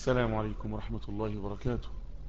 السلام عليكم ورحمة الله وبركاته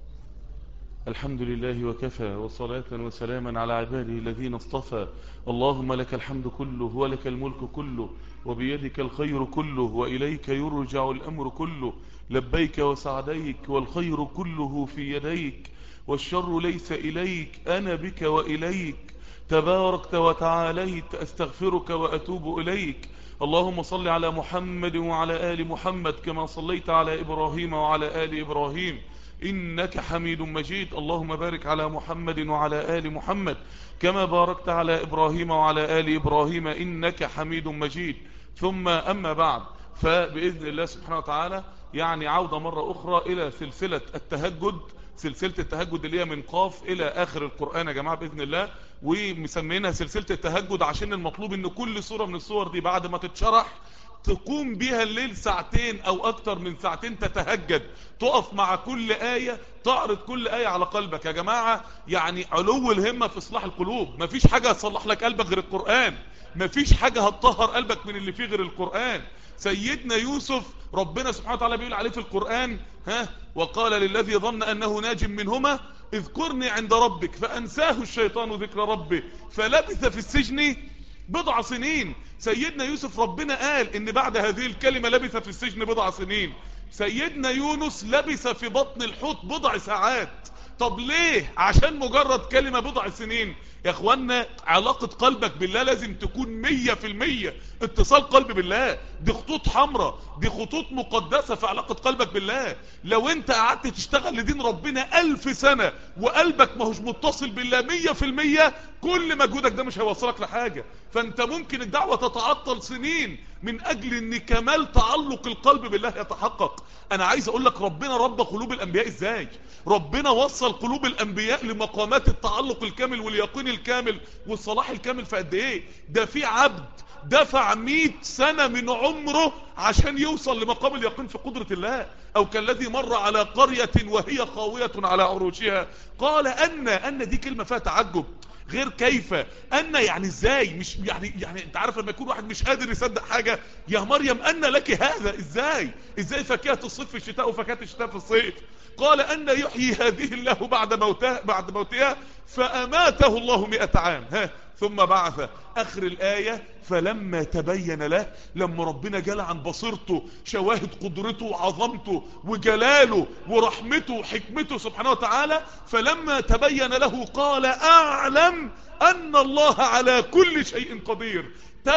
الحمد لله وكفى وصلاة وسلاما على عباده الذين اصطفى اللهم لك الحمد كله ولك الملك كله وبيدك الخير كله وإليك يرجع الأمر كله لبيك وسعديك والخير كله في يديك والشر ليس إليك أنا بك وإليك تباركت وتعاليت أستغفرك وأتوب إليك اللهم صل على محمد وعلى آل محمد كما صليت على إبراهيم وعلى آل إبراهيم إنك حميد مجيد اللهم بارك على محمد وعلى آل محمد كما باركت على إبراهيم وعلى آل إبراهيم إنك حميد مجيد ثم أما بعد فبإذن الله سبحانه وتعالى يعني عودة مرة أخرى إلى سلسلة التهجد سلسلة التهجد اللي هي من قاف إلى آخر القرآن يا جماعة بإذن الله ومسمينها سلسلة التهجد عشان المطلوب ان كل صورة من الصور دي بعد ما تتشرح تقوم بيها الليل ساعتين او اكتر من ساعتين تتهجد تقف مع كل آية تعرض كل آية على قلبك يا جماعة يعني علو الهمة في اصلاح القلوب مفيش حاجة هتصلح لك قلبك غير القرآن مفيش حاجة هتطهر قلبك من اللي فيه غير القرآن سيدنا يوسف ربنا سبحانه وتعالى بيقول عليه في القرآن ها وقال للذي ظن انه ناج منهما اذكرني عند ربك فانساه الشيطان ذكر ربه فلبث في السجن بضع سنين سيدنا يوسف ربنا قال ان بعد هذه الكلمة لبث في السجن بضع سنين سيدنا يونس لبث في بطن الحوت بضع ساعات طب ليه عشان مجرد كلمة بضع سنين يا اخوانا علاقة قلبك بالله لازم تكون مية في المية اتصال قلب بالله دي خطوط حمراء دي خطوط مقدسة في علاقة قلبك بالله لو انت قعدت تشتغل لدين ربنا الف سنة وقلبك ما هوش متصل بالله مية في المية كل مجهودك ده مش هيوصلك لحاجة فانت ممكن الدعوة تتعطل سنين من اجل ان كمال تعلق القلب بالله يتحقق انا عايز اقول لك ربنا رب قلوب الانبياء ازاي ربنا وصل قلوب الانبياء لمقامات التعلق الكامل واليقين الكامل والصلاح الكامل في قد ايه ده في عبد دفع مئة سنة من عمره عشان يوصل لمقام اليقين في قدرة الله او كالذي مر على قرية وهي خاوية على عروشها قال ان ان دي كلمة فيها تعجب غير كيف ان يعني ازاي مش يعني يعني انت عارف لما يكون واحد مش قادر يصدق حاجة يا مريم ان لك هذا ازاي ازاي فاكهة الصيف في الشتاء وفاكهة الشتاء في الصيف قال ان يحيي هذه الله بعد موتها بعد موتها فاماته الله مئة عام ها ثم بعث اخر الاية فلما تبين له لما ربنا جل عن بصيرته شواهد قدرته وعظمته وجلاله ورحمته وحكمته سبحانه وتعالى فلما تبين له قال اعلم ان الله على كل شيء قدير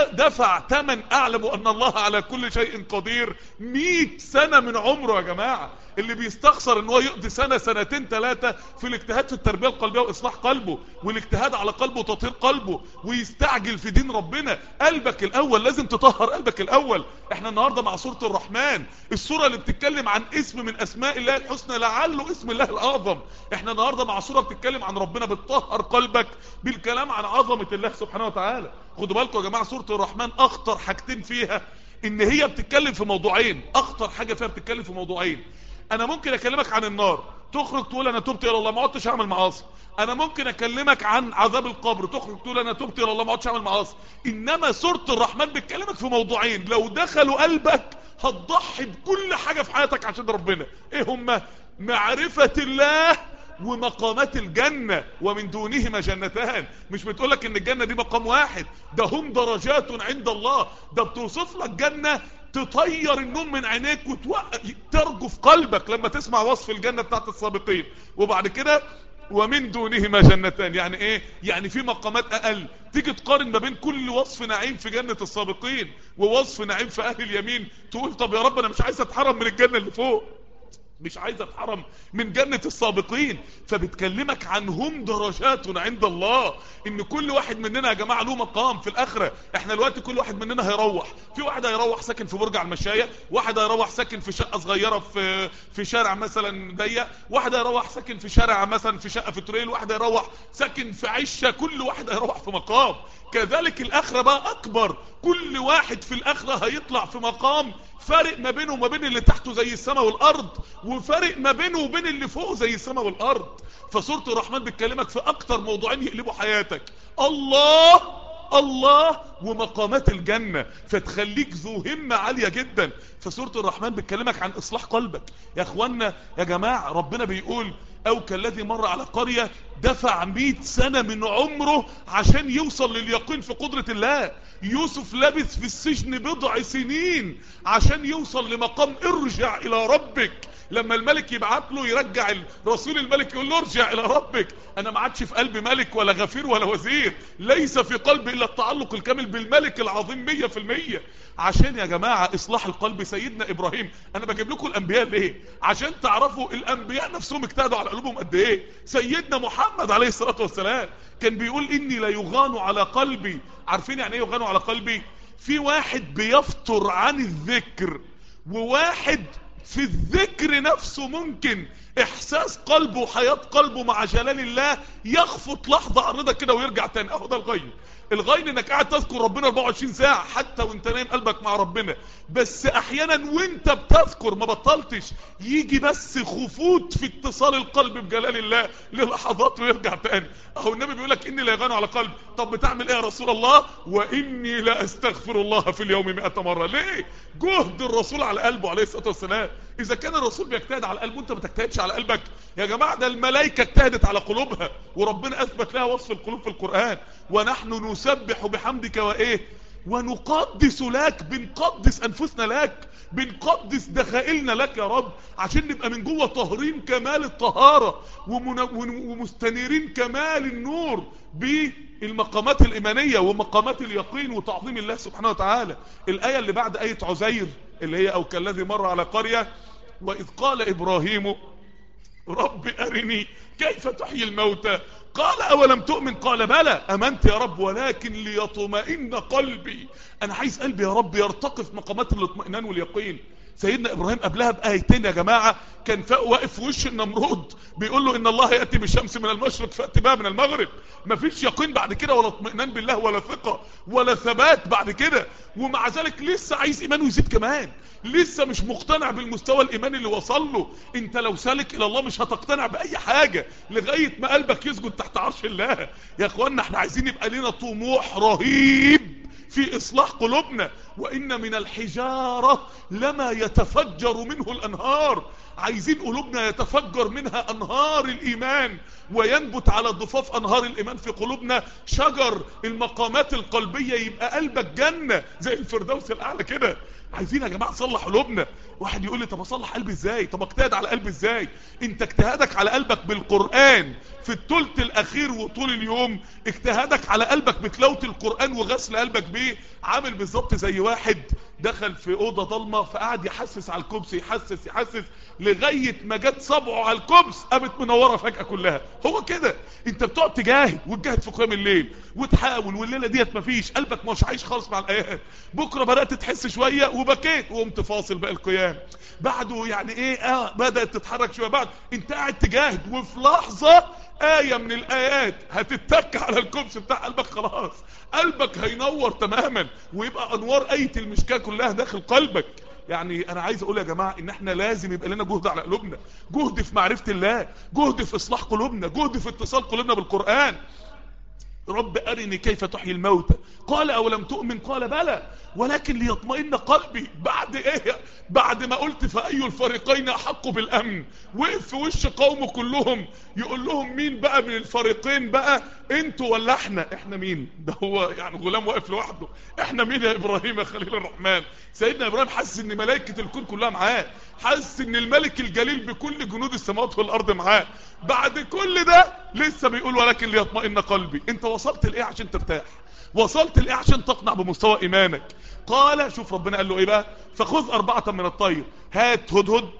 دفع ثمن اعلم ان الله على كل شيء قدير مئة سنة من عمره يا جماعة اللي بيستخسر ان هو يقضي سنة سنتين ثلاثة في الاجتهاد في التربية القلبية واصلاح قلبه والاجتهاد على قلبه وتطهير قلبه ويستعجل في دين ربنا قلبك الاول لازم تطهر قلبك الاول احنا النهاردة مع سورة الرحمن السورة اللي بتتكلم عن اسم من اسماء الله الحسنى لعله اسم الله الاعظم احنا النهاردة مع سورة بتتكلم عن ربنا بتطهر قلبك بالكلام عن عظمة الله سبحانه وتعالى خدوا بالكم يا جماعة سورة الرحمن اخطر حاجتين فيها ان هي بتتكلم في موضوعين اخطر حاجة فيها بتتكلم في موضوعين انا ممكن اكلمك عن النار تخرج تقول انا تبت الى الله ما عدتش اعمل معاصي انا ممكن اكلمك عن عذاب القبر تخرج تقول انا تبت الى الله ما عدتش اعمل معاصي انما سورة الرحمن بتكلمك في موضوعين لو دخلوا قلبك هتضحي بكل حاجة في حياتك عشان ربنا ايه هما معرفة الله ومقامات الجنة ومن دونهما جنتان مش بتقولك ان الجنة دي مقام واحد ده هم درجات عند الله ده بتوصف لك جنة تطير النوم من عينيك وترجو في قلبك لما تسمع وصف الجنة بتاعت السابقين وبعد كده ومن دونهما جنتان يعني ايه يعني في مقامات اقل تيجي تقارن ما بين كل وصف نعيم في جنة السابقين ووصف نعيم في اهل اليمين تقول طب يا رب انا مش عايز اتحرم من الجنة اللي فوق مش عايز اتحرم من جنة السابقين فبتكلمك عنهم درجات عند الله ان كل واحد مننا يا جماعة له مقام في الاخرة احنا الوقت كل واحد مننا هيروح في واحد هيروح ساكن في برج على المشاية واحد هيروح ساكن في شقة صغيرة في في شارع مثلا ضيق واحد هيروح ساكن في شارع مثلا في شقة في تريل واحد هيروح ساكن في عشة كل واحد هيروح في مقام كذلك الاخرة بقى اكبر كل واحد في الاخرة هيطلع في مقام فارق ما بينه وما بين اللي تحته زي السماء والارض وفارق ما بينه وبين اللي فوقه زي السماء والارض فسورة الرحمن بتكلمك في اكتر موضوعين يقلبوا حياتك الله الله ومقامات الجنة فتخليك ذو همة عالية جدا فسورة الرحمن بتكلمك عن اصلاح قلبك يا اخوانا يا جماعة ربنا بيقول او كالذي مر على قرية دفع مئة سنة من عمره عشان يوصل لليقين في قدرة الله يوسف لبث في السجن بضع سنين عشان يوصل لمقام ارجع الى ربك لما الملك يبعت له يرجع رسول الملك يقول له ارجع الى ربك انا ما عادش في قلب ملك ولا غفير ولا وزير ليس في قلبي الا التعلق الكامل بالملك العظيم مية في المية عشان يا جماعة اصلاح القلب سيدنا ابراهيم انا بجيب لكم الانبياء ليه عشان تعرفوا الانبياء نفسهم اجتهدوا على قلوبهم قد ايه سيدنا محمد عليه الصلاة والسلام كان بيقول اني لا يغان على قلبي عارفين يعني ايه يغان على قلبي في واحد بيفطر عن الذكر وواحد في الذكر نفسه ممكن احساس قلبه وحياة قلبه مع جلال الله يخفت لحظة عرضة كده ويرجع تاني اهو ده الغين الغين انك قاعد تذكر ربنا 24 ساعة حتى وانت نايم قلبك مع ربنا بس احيانا وانت بتذكر ما بطلتش يجي بس خفوت في اتصال القلب بجلال الله للحظات ويرجع تاني اهو النبي بيقول لك اني لا يغان على قلب طب بتعمل ايه يا رسول الله واني لا استغفر الله في اليوم 100 مرة ليه جهد الرسول على قلبه عليه الصلاة والسلام اذا كان الرسول بيجتهد على قلبه انت ما تجتهدش على قلبك يا جماعة ده الملائكة اجتهدت على قلوبها وربنا اثبت لها وصف القلوب في القرآن ونحن نسبح بحمدك وايه ونقدس لك بنقدس انفسنا لك بنقدس دخائلنا لك يا رب عشان نبقى من جوه طاهرين كمال الطهارة ومستنيرين كمال النور بالمقامات الايمانية ومقامات اليقين وتعظيم الله سبحانه وتعالى الاية اللي بعد اية عزير اللي هي او كالذي مر على قرية واذ قال ابراهيم رب ارني كيف تحيي الموتى قال اولم تؤمن قال بلى امنت يا رب ولكن ليطمئن قلبي انا عايز قلبي يا رب يرتقي في مقامات الاطمئنان واليقين سيدنا ابراهيم قبلها بايتين يا جماعة كان واقف في وش النمرود بيقول له ان الله يأتي بالشمس من المشرق فأتي بها من المغرب مفيش يقين بعد كده ولا اطمئنان بالله ولا ثقة ولا ثبات بعد كده ومع ذلك لسه عايز ايمانه يزيد كمان لسه مش مقتنع بالمستوى الايماني اللي وصل له انت لو سالك الى الله مش هتقتنع باي حاجة لغاية ما قلبك يسجد تحت عرش الله يا اخوانا احنا عايزين يبقى لنا طموح رهيب في اصلاح قلوبنا وان من الحجارة لما يتفجر منه الانهار عايزين قلوبنا يتفجر منها انهار الايمان وينبت على ضفاف انهار الايمان في قلوبنا شجر المقامات القلبية يبقى قلبك جنة زي الفردوس الاعلى كده عايزين يا جماعة نصلح قلوبنا واحد يقول لي طب اصلح قلبي ازاي طب اجتهد على قلبي ازاي انت اجتهادك على قلبك بالقرآن في الثلث الاخير وطول اليوم اجتهادك على قلبك بتلاوة القرآن وغسل قلبك بيه عامل بالظبط زي واحد دخل في اوضه ضلمه فقعد يحسس على الكبس يحسس يحسس لغايه ما جت صبعه على الكبس قامت منوره فجاه كلها هو كده انت بتقعد تجاهد وتجاهد في قيام الليل وتحاول والليله ديت مفيش قلبك مش عايش خالص مع الايات بكره بدات تحس شويه وبكيت وقمت فاصل بقى القيام بعده يعني ايه اه بدات تتحرك شويه بعد انت قاعد تجاهد وفي لحظه آية من الآيات هتتك على الكبس بتاع قلبك خلاص قلبك هينور تماما ويبقى أنوار آية المشكاة كلها داخل قلبك يعني انا عايز اقول يا جماعة ان احنا لازم يبقى لنا جهد على قلوبنا جهد في معرفة الله جهد في اصلاح قلوبنا جهد في اتصال قلوبنا بالقرآن رب أرني كيف تحيي الموتى قال أولم تؤمن قال بلى ولكن ليطمئن قلبي بعد ايه بعد ما قلت فأي الفريقين أحق بالأمن وقف في وش قومه كلهم يقول لهم مين بقى من الفريقين بقى انتوا ولا احنا احنا مين ده هو يعني غلام واقف لوحده احنا مين يا ابراهيم يا خليل الرحمن سيدنا ابراهيم حاسس ان ملائكة الكون كلها معاه حاسس ان الملك الجليل بكل جنود السماوات والارض معاه بعد كل ده لسه بيقول ولكن ليطمئن قلبي انت وصلت لايه عشان ترتاح وصلت لايه عشان تقنع بمستوى ايمانك قال شوف ربنا قال له ايه بقى فخذ اربعة من الطير هات هدهد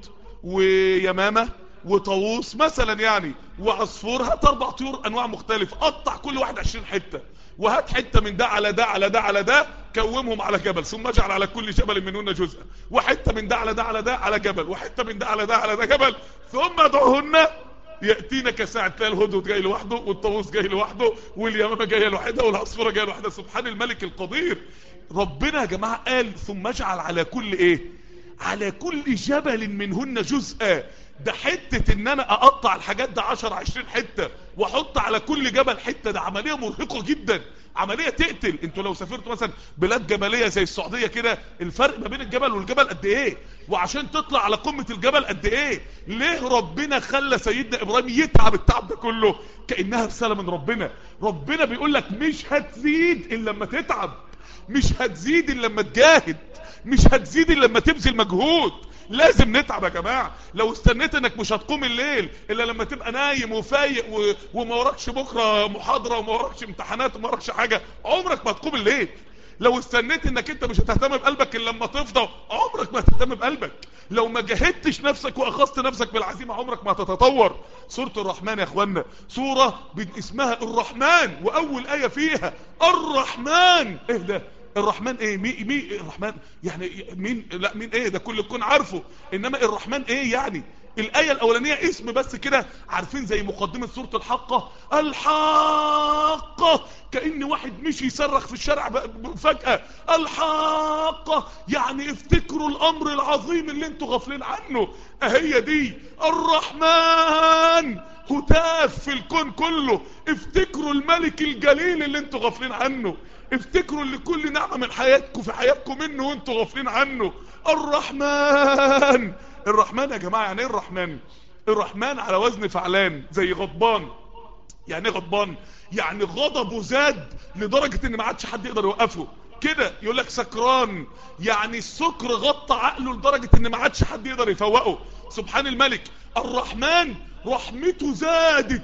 ويمامة وطاووس مثلا يعني وعصفور هات اربع طيور انواع مختلفة قطع كل واحد عشرين حتة وهات حتة من ده على ده على ده على ده كومهم على جبل ثم اجعل على كل جبل منهن جزءا وحتة من ده على ده على ده على جبل وحتة من ده على ده على ده جبل ثم ادعوهن يأتينا كساعة تلاقي الهدهد جاي لوحده والطاووس جاي لوحده واليمامة جاية لوحدها والعصفورة جاية لوحدها سبحان الملك القدير ربنا يا جماعة قال ثم اجعل على كل ايه على كل جبل منهن جزءا ده حتة ان انا اقطع الحاجات ده 10 20 حتة واحط على كل جبل حتة ده عملية مرهقة جدا عملية تقتل انتوا لو سافرتوا مثلا بلاد جبلية زي السعودية كده الفرق ما بين الجبل والجبل قد ايه وعشان تطلع على قمة الجبل قد ايه ليه ربنا خلى سيدنا ابراهيم يتعب التعب ده كله كأنها رسالة من ربنا ربنا بيقول لك مش هتزيد الا لما تتعب مش هتزيد الا لما تجاهد مش هتزيد الا لما تبذل مجهود لازم نتعب يا جماعة لو استنيت انك مش هتقوم الليل الا لما تبقى نايم وفايق و... وما وراكش بكرة محاضرة وما وراكش امتحانات وما وراكش حاجة عمرك ما هتقوم الليل لو استنيت انك انت مش هتهتم بقلبك الا لما تفضى عمرك ما هتهتم بقلبك لو ما جهدتش نفسك واخذت نفسك بالعزيمة عمرك ما هتتطور سورة الرحمن يا اخوانا سورة اسمها الرحمن واول اية فيها الرحمن ايه ده الرحمن ايه مين مين الرحمن يعني مين لا مين ايه ده كل الكون عارفه انما الرحمن ايه يعني الآية الأولانية اسم بس كده عارفين زي مقدمة سورة الحقة الحقة كأن واحد مشي يصرخ في الشارع فجأة الحقة يعني افتكروا الأمر العظيم اللي انتوا غافلين عنه اهي دي الرحمن هتاف في الكون كله افتكروا الملك الجليل اللي انتوا غافلين عنه افتكروا اللي كل نعمة من حياتكم في حياتكم منه وانتوا غافلين عنه الرحمن الرحمن يا جماعة يعني ايه الرحمن الرحمن على وزن فعلان زي غضبان يعني ايه غضبان يعني غضبه زاد لدرجة ان ما عادش حد يقدر يوقفه كده يقول لك سكران يعني السكر غطى عقله لدرجة ان ما عادش حد يقدر يفوقه سبحان الملك الرحمن رحمته زادت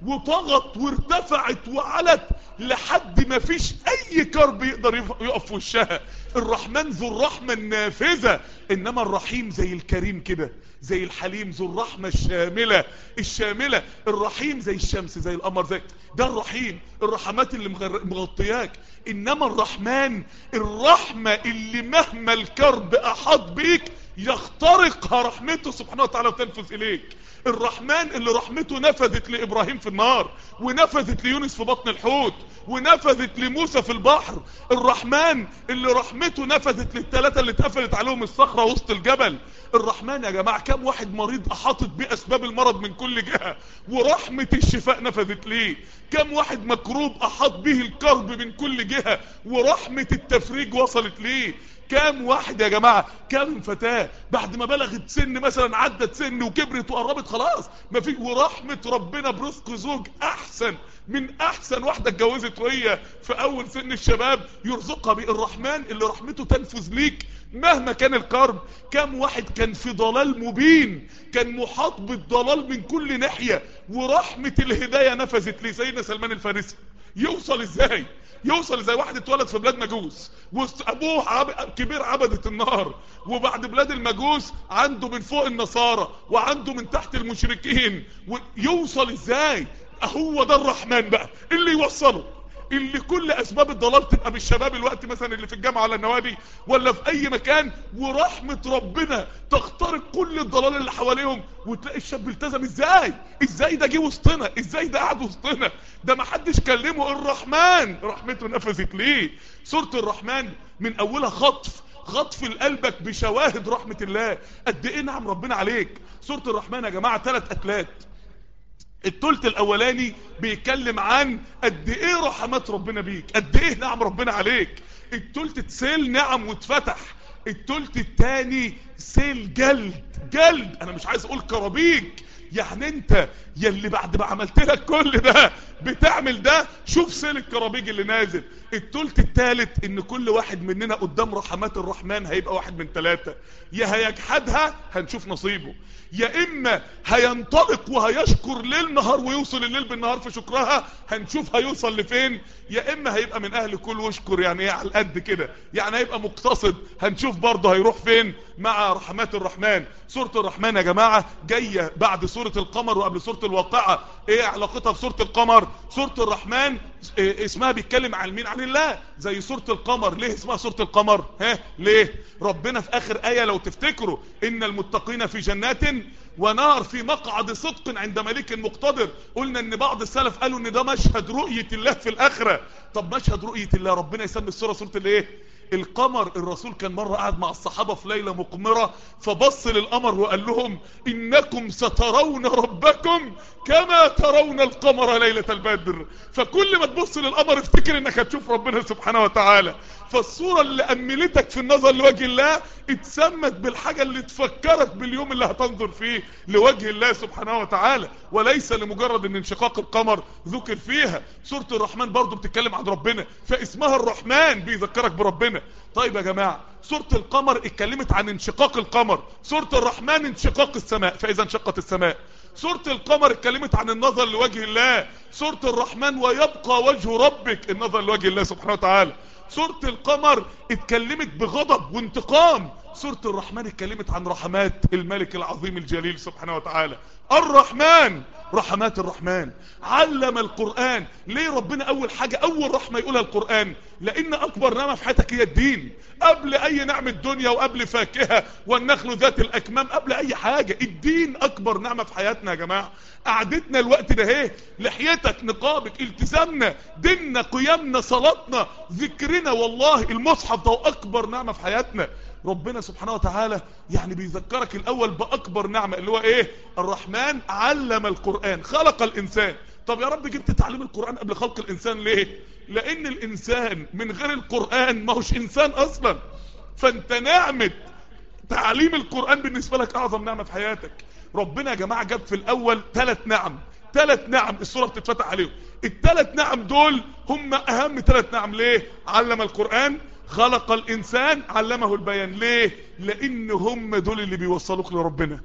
وطغت وارتفعت وعلت لحد ما فيش اي كرب يقدر يقف في وشها الرحمن ذو الرحمة النافذة انما الرحيم زي الكريم كده زي الحليم ذو الرحمة الشاملة الشاملة الرحيم زي الشمس زي القمر زي ده الرحيم الرحمات اللي مغطياك انما الرحمن الرحمة اللي مهما الكرب احاط بيك يخترقها رحمته سبحانه وتعالى وتنفذ اليك الرحمن اللي رحمته نفذت لابراهيم في النار ونفذت ليونس في بطن الحوت ونفذت لموسى في البحر الرحمن اللي رحمته نفذت للثلاثه اللي اتقفلت عليهم الصخره وسط الجبل الرحمن يا جماعه كم واحد مريض احاطت بيه اسباب المرض من كل جهه ورحمه الشفاء نفذت ليه كم واحد مكروب احاط به الكرب من كل جهه ورحمه التفريج وصلت ليه كام واحد يا جماعة كام فتاة بعد ما بلغت سن مثلا عدت سن وكبرت وقربت خلاص ما في ورحمة ربنا برزق زوج احسن من احسن واحدة اتجوزت وهي في اول سن الشباب يرزقها بالرحمن اللي رحمته تنفذ ليك مهما كان الكرب كم واحد كان في ضلال مبين كان محاط بالضلال من كل ناحية ورحمة الهداية نفذت ليه سيدنا سلمان الفارسي يوصل ازاي يوصل زي واحد اتولد في بلاد مجوس وابوه عب... كبير عبدة النار وبعد بلاد المجوس عنده من فوق النصارى وعنده من تحت المشركين ويوصل ازاي هو ده الرحمن بقى اللي يوصله اللي كل اسباب الضلال تبقى بالشباب الوقت مثلا اللي في الجامعة ولا النوادي ولا في اي مكان ورحمة ربنا تخترق كل الضلال اللي حواليهم وتلاقي الشاب التزم ازاي ازاي ده جه وسطنا ازاي ده قاعد وسطنا ده ما حدش كلمه الرحمن رحمته نفذت ليه سورة الرحمن من اولها خطف خطف لقلبك بشواهد رحمة الله قد ايه نعم ربنا عليك سورة الرحمن يا جماعة ثلاث اتلات التلت الاولاني بيتكلم عن قد ايه رحمات ربنا بيك قد ايه نعم ربنا عليك التلت تسيل نعم واتفتح التلت التاني سيل جلد جلد انا مش عايز اقول كرابيك يعني انت يلي بعد ما عملت لك كل ده بتعمل ده شوف سيل الكرابيج اللي نازل التلت التالت ان كل واحد مننا قدام رحمات الرحمن هيبقى واحد من ثلاثة يا هيجحدها هنشوف نصيبه يا اما هينطلق وهيشكر ليل نهار ويوصل الليل بالنهار في شكرها هنشوف هيوصل لفين يا اما هيبقى من اهل كل واشكر يعني ايه على القد كده يعني هيبقى مقتصد هنشوف برضه هيروح فين مع رحمات الرحمن سورة الرحمن يا جماعة جاية بعد سورة القمر وقبل سورة الواقعة ايه علاقتها بسورة القمر سورة الرحمن إيه اسمها بيتكلم عن مين عن الله زي سورة القمر ليه اسمها سورة القمر ها ليه ربنا في اخر اية لو تفتكروا ان المتقين في جنات ونار في مقعد صدق عند ملك مقتدر قلنا ان بعض السلف قالوا ان ده مشهد رؤية الله في الاخرة طب مشهد رؤية الله ربنا يسمي السورة سورة الايه القمر الرسول كان مرة قاعد مع الصحابة في ليلة مقمرة فبص للقمر وقال لهم انكم سترون ربكم كما ترون القمر ليلة البدر فكل ما تبص للقمر افتكر انك هتشوف ربنا سبحانه وتعالى فالصورة اللي املتك في النظر لوجه الله اتسمت بالحاجة اللي تفكرك باليوم اللي هتنظر فيه لوجه الله سبحانه وتعالى وليس لمجرد ان انشقاق القمر ذكر فيها سورة الرحمن برضو بتتكلم عن ربنا فاسمها الرحمن بيذكرك بربنا طيب يا جماعة سورة القمر اتكلمت عن انشقاق القمر سورة الرحمن انشقاق السماء فاذا انشقت السماء سورة القمر اتكلمت عن النظر لوجه الله سورة الرحمن ويبقى وجه ربك النظر لوجه الله سبحانه وتعالى سورة القمر اتكلمت بغضب وانتقام سورة الرحمن اتكلمت عن رحمات الملك العظيم الجليل سبحانه وتعالى الرحمن رحمات الرحمن علم القرآن ليه ربنا اول حاجة اول رحمة يقولها القرآن لان اكبر نعمة في حياتك هي الدين قبل اي نعمة دنيا وقبل فاكهة والنخل ذات الاكمام قبل اي حاجة الدين اكبر نعمة في حياتنا يا جماعة قعدتنا الوقت ده ايه لحيتك نقابك التزامنا ديننا قيامنا صلاتنا ذكرنا والله المصحف ده اكبر نعمة في حياتنا ربنا سبحانه وتعالى يعني بيذكرك الاول باكبر نعمة اللي هو ايه الرحمن علم القرآن خلق الانسان طب يا رب جبت تعليم القرآن قبل خلق الانسان ليه لان الانسان من غير القرآن ما هوش انسان اصلا فانت نعمة تعليم القرآن بالنسبة لك اعظم نعمة في حياتك ربنا يا جماعة جاب في الاول ثلاث نعم ثلاث نعم السورة بتتفتح عليهم الثلاث نعم دول هم اهم ثلاث نعم ليه علم القرآن خلق الانسان علمه البيان ليه لان هم دول اللي بيوصلوك لربنا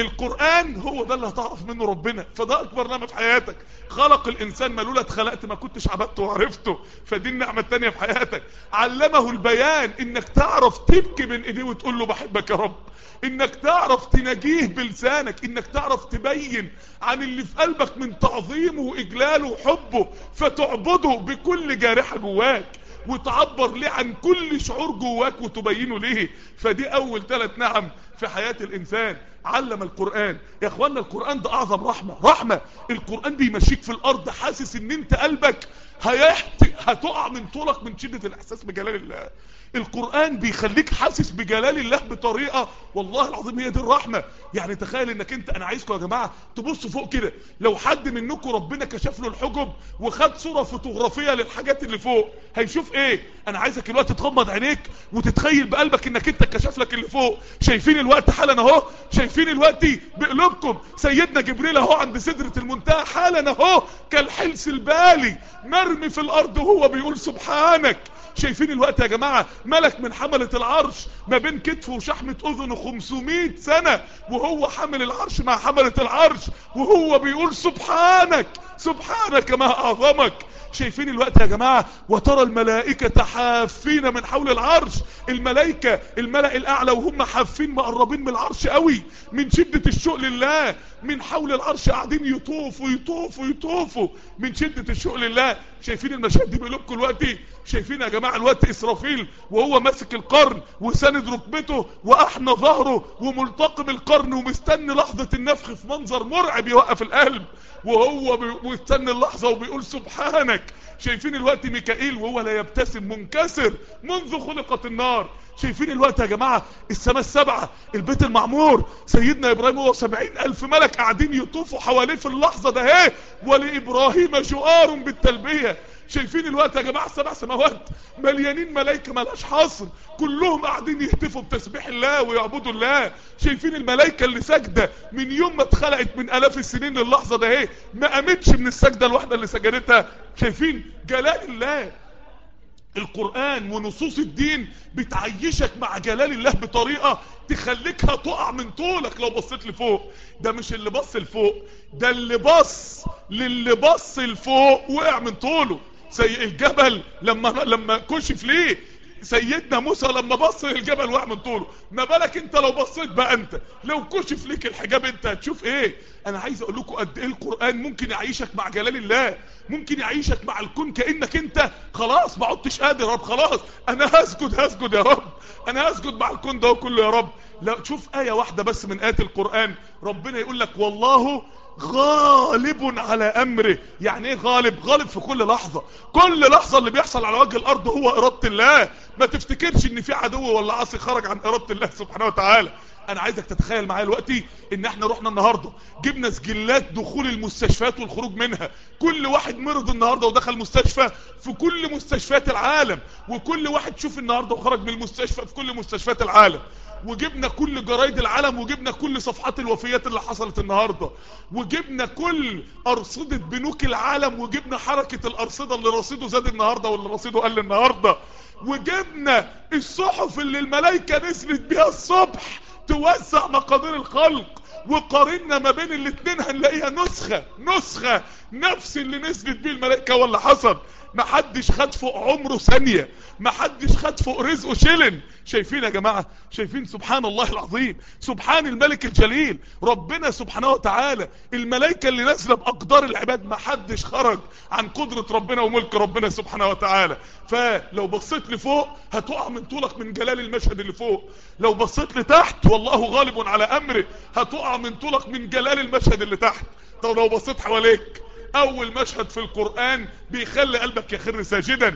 القرآن هو ده اللي هتعرف منه ربنا فده اكبر نعمة في حياتك خلق الانسان ملولة اتخلقت ما كنتش عبدته وعرفته فدي النعمة التانية في حياتك علمه البيان انك تعرف تبكي بين ايديه وتقول له بحبك يا رب انك تعرف تناجيه بلسانك انك تعرف تبين عن اللي في قلبك من تعظيمه واجلاله وحبه فتعبده بكل جارحة جواك وتعبر ليه عن كل شعور جواك وتبينه ليه فدي اول ثلاث نعم في حياة الانسان علم القرآن يا اخوانا القرآن ده اعظم رحمة رحمة القرآن بيمشيك في الارض حاسس ان انت قلبك هيحت... هتقع من طولك من شدة الاحساس بجلال الله القرآن بيخليك حاسس بجلال الله بطريقة والله العظيم هي دي الرحمة يعني تخيل انك انت انا عايزكم يا جماعة تبصوا فوق كده لو حد منكم ربنا كشف له الحجب وخد صورة فوتوغرافية للحاجات اللي فوق هيشوف ايه انا عايزك الوقت تغمض عينيك وتتخيل بقلبك انك انت كشف لك اللي فوق شايفين الوقت حالا اهو شايفين الوقت بقلوبكم سيدنا جبريل اهو عند سدرة المنتهى حالا اهو كالحلس البالي مرمي في الارض وهو بيقول سبحانك شايفين الوقت يا جماعة ملك من حملة العرش ما بين كتفه وشحمة اذنه 500 سنة وهو حامل العرش مع حملة العرش وهو بيقول سبحانك سبحانك ما اعظمك شايفين الوقت يا جماعة وترى الملائكة حافين من حول العرش الملائكة الملأ الاعلى وهم حافين مقربين من العرش قوي من شدة الشوق لله من حول العرش قاعدين يطوفوا يطوفوا يطوفوا من شدة الشوق لله شايفين المشاهد دي بقلوبكم دلوقتي شايفين يا جماعة الوقت اسرافيل وهو ماسك القرن وساند ركبته واحنى ظهره وملتقم القرن ومستني لحظة النفخ في منظر مرعب يوقف القلب وهو مستني اللحظة وبيقول سبحانك شايفين الوقت ميكائيل وهو لا يبتسم منكسر منذ خلقت النار شايفين الوقت يا جماعة السماء السبعة البيت المعمور سيدنا ابراهيم هو سبعين الف ملك قاعدين يطوفوا حواليه في اللحظة ده اهي ولابراهيم جؤار بالتلبية شايفين الوقت يا جماعة السبع سماوات مليانين ملايكة ملاش حاصل كلهم قاعدين يهتفوا بتسبيح الله ويعبدوا الله شايفين الملايكة اللي ساجدة من يوم ما اتخلقت من الاف السنين للحظة ده اهي ما قامتش من السجدة الواحدة اللي سجدتها شايفين جلال الله القرآن ونصوص الدين بتعيشك مع جلال الله بطريقة تخليك هتقع من طولك لو بصيت لفوق ده مش اللي بص لفوق ده اللي بص للي بص لفوق وقع من طوله زي الجبل لما لما كشف ليه سيدنا موسى لما بص للجبل وقع من طوله ما بالك انت لو بصيت بقى انت لو كشف ليك الحجاب انت هتشوف ايه انا عايز اقول لكم قد ايه القرآن ممكن يعيشك مع جلال الله ممكن يعيشك مع الكون كأنك انت خلاص ما عدتش قادر يا رب خلاص انا هسجد هسجد يا رب انا هسجد مع الكون ده كله يا رب لو تشوف آية واحدة بس من آيات القرآن ربنا يقول لك والله غالب على امره يعني ايه غالب غالب في كل لحظة كل لحظة اللي بيحصل على وجه الارض هو ارادة الله ما تفتكرش ان في عدو ولا عاصي خرج عن ارادة الله سبحانه وتعالى انا عايزك تتخيل معايا دلوقتي ان احنا رحنا النهاردة جبنا سجلات دخول المستشفيات والخروج منها كل واحد مرض النهاردة ودخل مستشفى في كل مستشفيات العالم وكل واحد شوف النهاردة وخرج من المستشفى في كل مستشفيات العالم وجبنا كل جرايد العالم وجبنا كل صفحات الوفيات اللي حصلت النهاردة وجبنا كل ارصدة بنوك العالم وجبنا حركة الارصدة اللي رصيده زاد النهاردة واللي رصيده قل النهاردة وجبنا الصحف اللي الملايكة نزلت بيها الصبح توزع مقادير الخلق وقارنا ما بين الاتنين هنلاقيها نسخة نسخة نفس اللي نزلت بيه الملائكة ولا حصل محدش خد فوق عمره ثانية محدش خد فوق رزقه شلن شايفين يا جماعة شايفين سبحان الله العظيم سبحان الملك الجليل ربنا سبحانه وتعالى الملائكة اللي نازلة بأقدار العباد محدش خرج عن قدرة ربنا وملك ربنا سبحانه وتعالى فلو بصيت لفوق هتقع من طولك من جلال المشهد اللي فوق لو بصيت لتحت والله غالب على أمره هتقع من طولك من جلال المشهد اللي تحت طب لو بصيت حواليك اول مشهد في القرآن بيخلي قلبك يخر ساجدا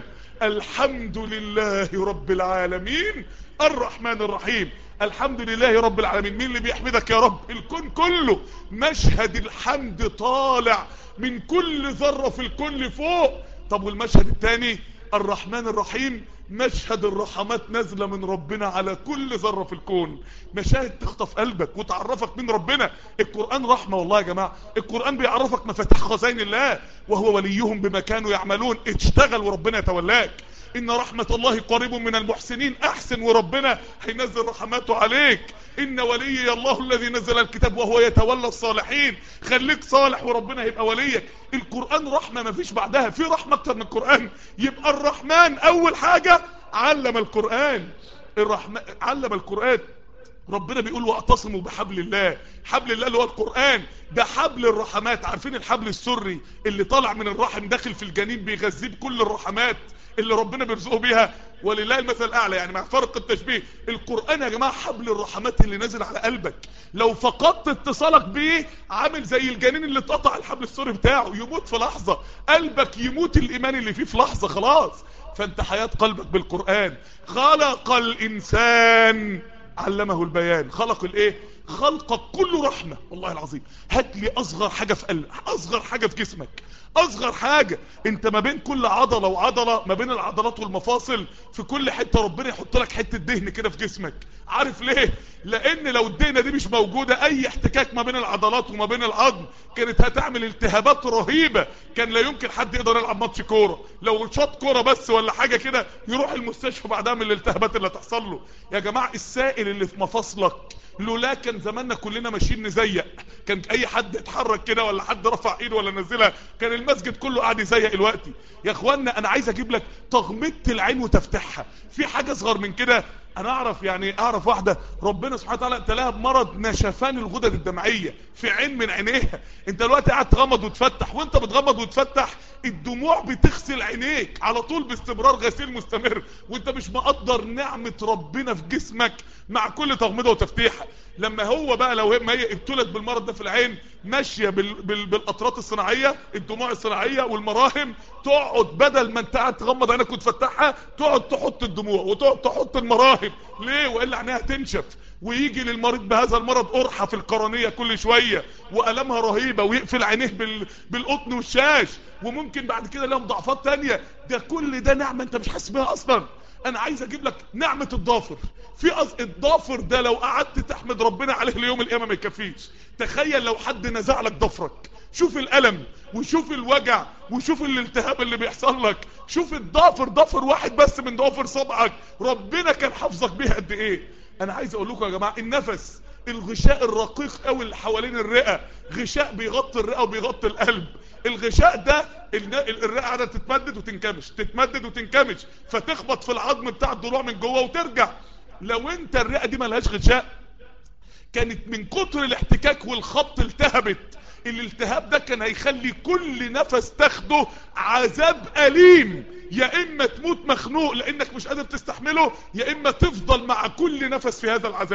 الحمد لله رب العالمين الرحمن الرحيم الحمد لله رب العالمين مين اللي بيحمدك يا رب الكون كله مشهد الحمد طالع من كل ذرة في الكون فوق طب والمشهد الثاني الرحمن الرحيم مشهد الرحمات نازلة من ربنا على كل ذرة في الكون مشاهد تخطف قلبك وتعرفك من ربنا القرآن رحمة والله يا جماعة القرآن بيعرفك مفاتيح خزائن الله وهو وليهم بما كانوا يعملون اشتغل وربنا يتولاك ان رحمة الله قريب من المحسنين احسن وربنا هينزل رحماته عليك ان ولي الله الذي نزل الكتاب وهو يتولى الصالحين خليك صالح وربنا هيبقى وليك القرآن رحمة ما فيش بعدها في رحمة اكتر من القرآن يبقى الرحمن اول حاجة علم القرآن الرحمن علم القرآن ربنا بيقول واعتصموا بحبل الله حبل الله اللي هو القرآن ده حبل الرحمات عارفين الحبل السري اللي طالع من الرحم داخل في الجنين بيغذيه بكل الرحمات اللي ربنا بيرزقه بيها ولله المثل الاعلى يعني مع فرق التشبيه القرآن يا جماعة حبل الرحمات اللي نازل على قلبك لو فقدت اتصالك بيه عامل زي الجنين اللي اتقطع الحبل السري بتاعه يموت في لحظة قلبك يموت الايمان اللي فيه في لحظة خلاص فانت حياة قلبك بالقرآن خلق الانسان علمه البيان خلق الايه خلقك كله رحمة والله العظيم هات لي اصغر حاجة في قلبك اصغر حاجة في جسمك اصغر حاجة انت ما بين كل عضلة وعضلة ما بين العضلات والمفاصل في كل حتة ربنا يحط لك حتة دهن كده في جسمك عارف ليه لان لو الدهنة دي مش موجودة اي احتكاك ما بين العضلات وما بين العظم كانت هتعمل التهابات رهيبة كان لا يمكن حد يقدر يلعب ماتش كورة لو شاط كورة بس ولا حاجة كده يروح المستشفى بعدها من الالتهابات اللي هتحصل له يا جماعة السائل اللي في مفاصلك لولا كان زماننا كلنا ماشيين نزيق كان اي حد يتحرك كده ولا حد رفع ايده ولا نزلها كان المسجد كله قاعد يزيق الوقت يا اخوانا انا عايز اجيب لك تغميضة العين وتفتحها في حاجة اصغر من كده انا اعرف يعني اعرف واحدة ربنا سبحانه وتعالى ابتلاها بمرض نشفان الغدد الدمعية في عين من عينيها انت دلوقتي قاعد تغمض وتفتح وانت بتغمض وتفتح الدموع بتغسل عينيك على طول باستمرار غسيل مستمر وانت مش مقدر نعمة ربنا في جسمك مع كل تغمضة وتفتيحة لما هو بقى لو ما هي ابتلت بالمرض ده في العين ماشية بال بال بالاطرات الصناعية الدموع الصناعية والمراهم تقعد بدل ما انت قاعد تغمض عينك وتفتحها تقعد تحط الدموع وتقعد تحط المراهم ليه والا عينيها تنشف ويجي للمريض بهذا المرض قرحة في القرنية كل شوية وألمها رهيبة ويقفل عينيه بال... بالقطن والشاش وممكن بعد كده لهم ضعفات تانية ده كل ده نعمة انت مش حاسس بيها اصلا انا عايز اجيب لك نعمة الضافر في أص... الضافر ده لو قعدت تحمد ربنا عليه ليوم القيامة ما يكفيش تخيل لو حد نزع لك ضفرك شوف الألم وشوف الوجع وشوف الالتهاب اللي بيحصل لك شوف الضافر ضافر واحد بس من ضوافر صبعك ربنا كان حافظك بيها قد ايه انا عايز اقول لكم يا جماعة النفس الغشاء الرقيق قوي اللي حوالين الرئة غشاء بيغطي الرئة وبيغطي القلب الغشاء ده الرئة قاعدة تتمدد وتنكمش تتمدد وتنكمش فتخبط في العظم بتاع الضلوع من جوه وترجع لو انت الرئة دي ملهاش غشاء كانت من كتر الاحتكاك والخبط التهبت الالتهاب ده كان هيخلي كل نفس تاخده عذاب أليم يا إما تموت مخنوق لأنك مش قادر تستحمله يا إما تفضل مع كل نفس في هذا العذاب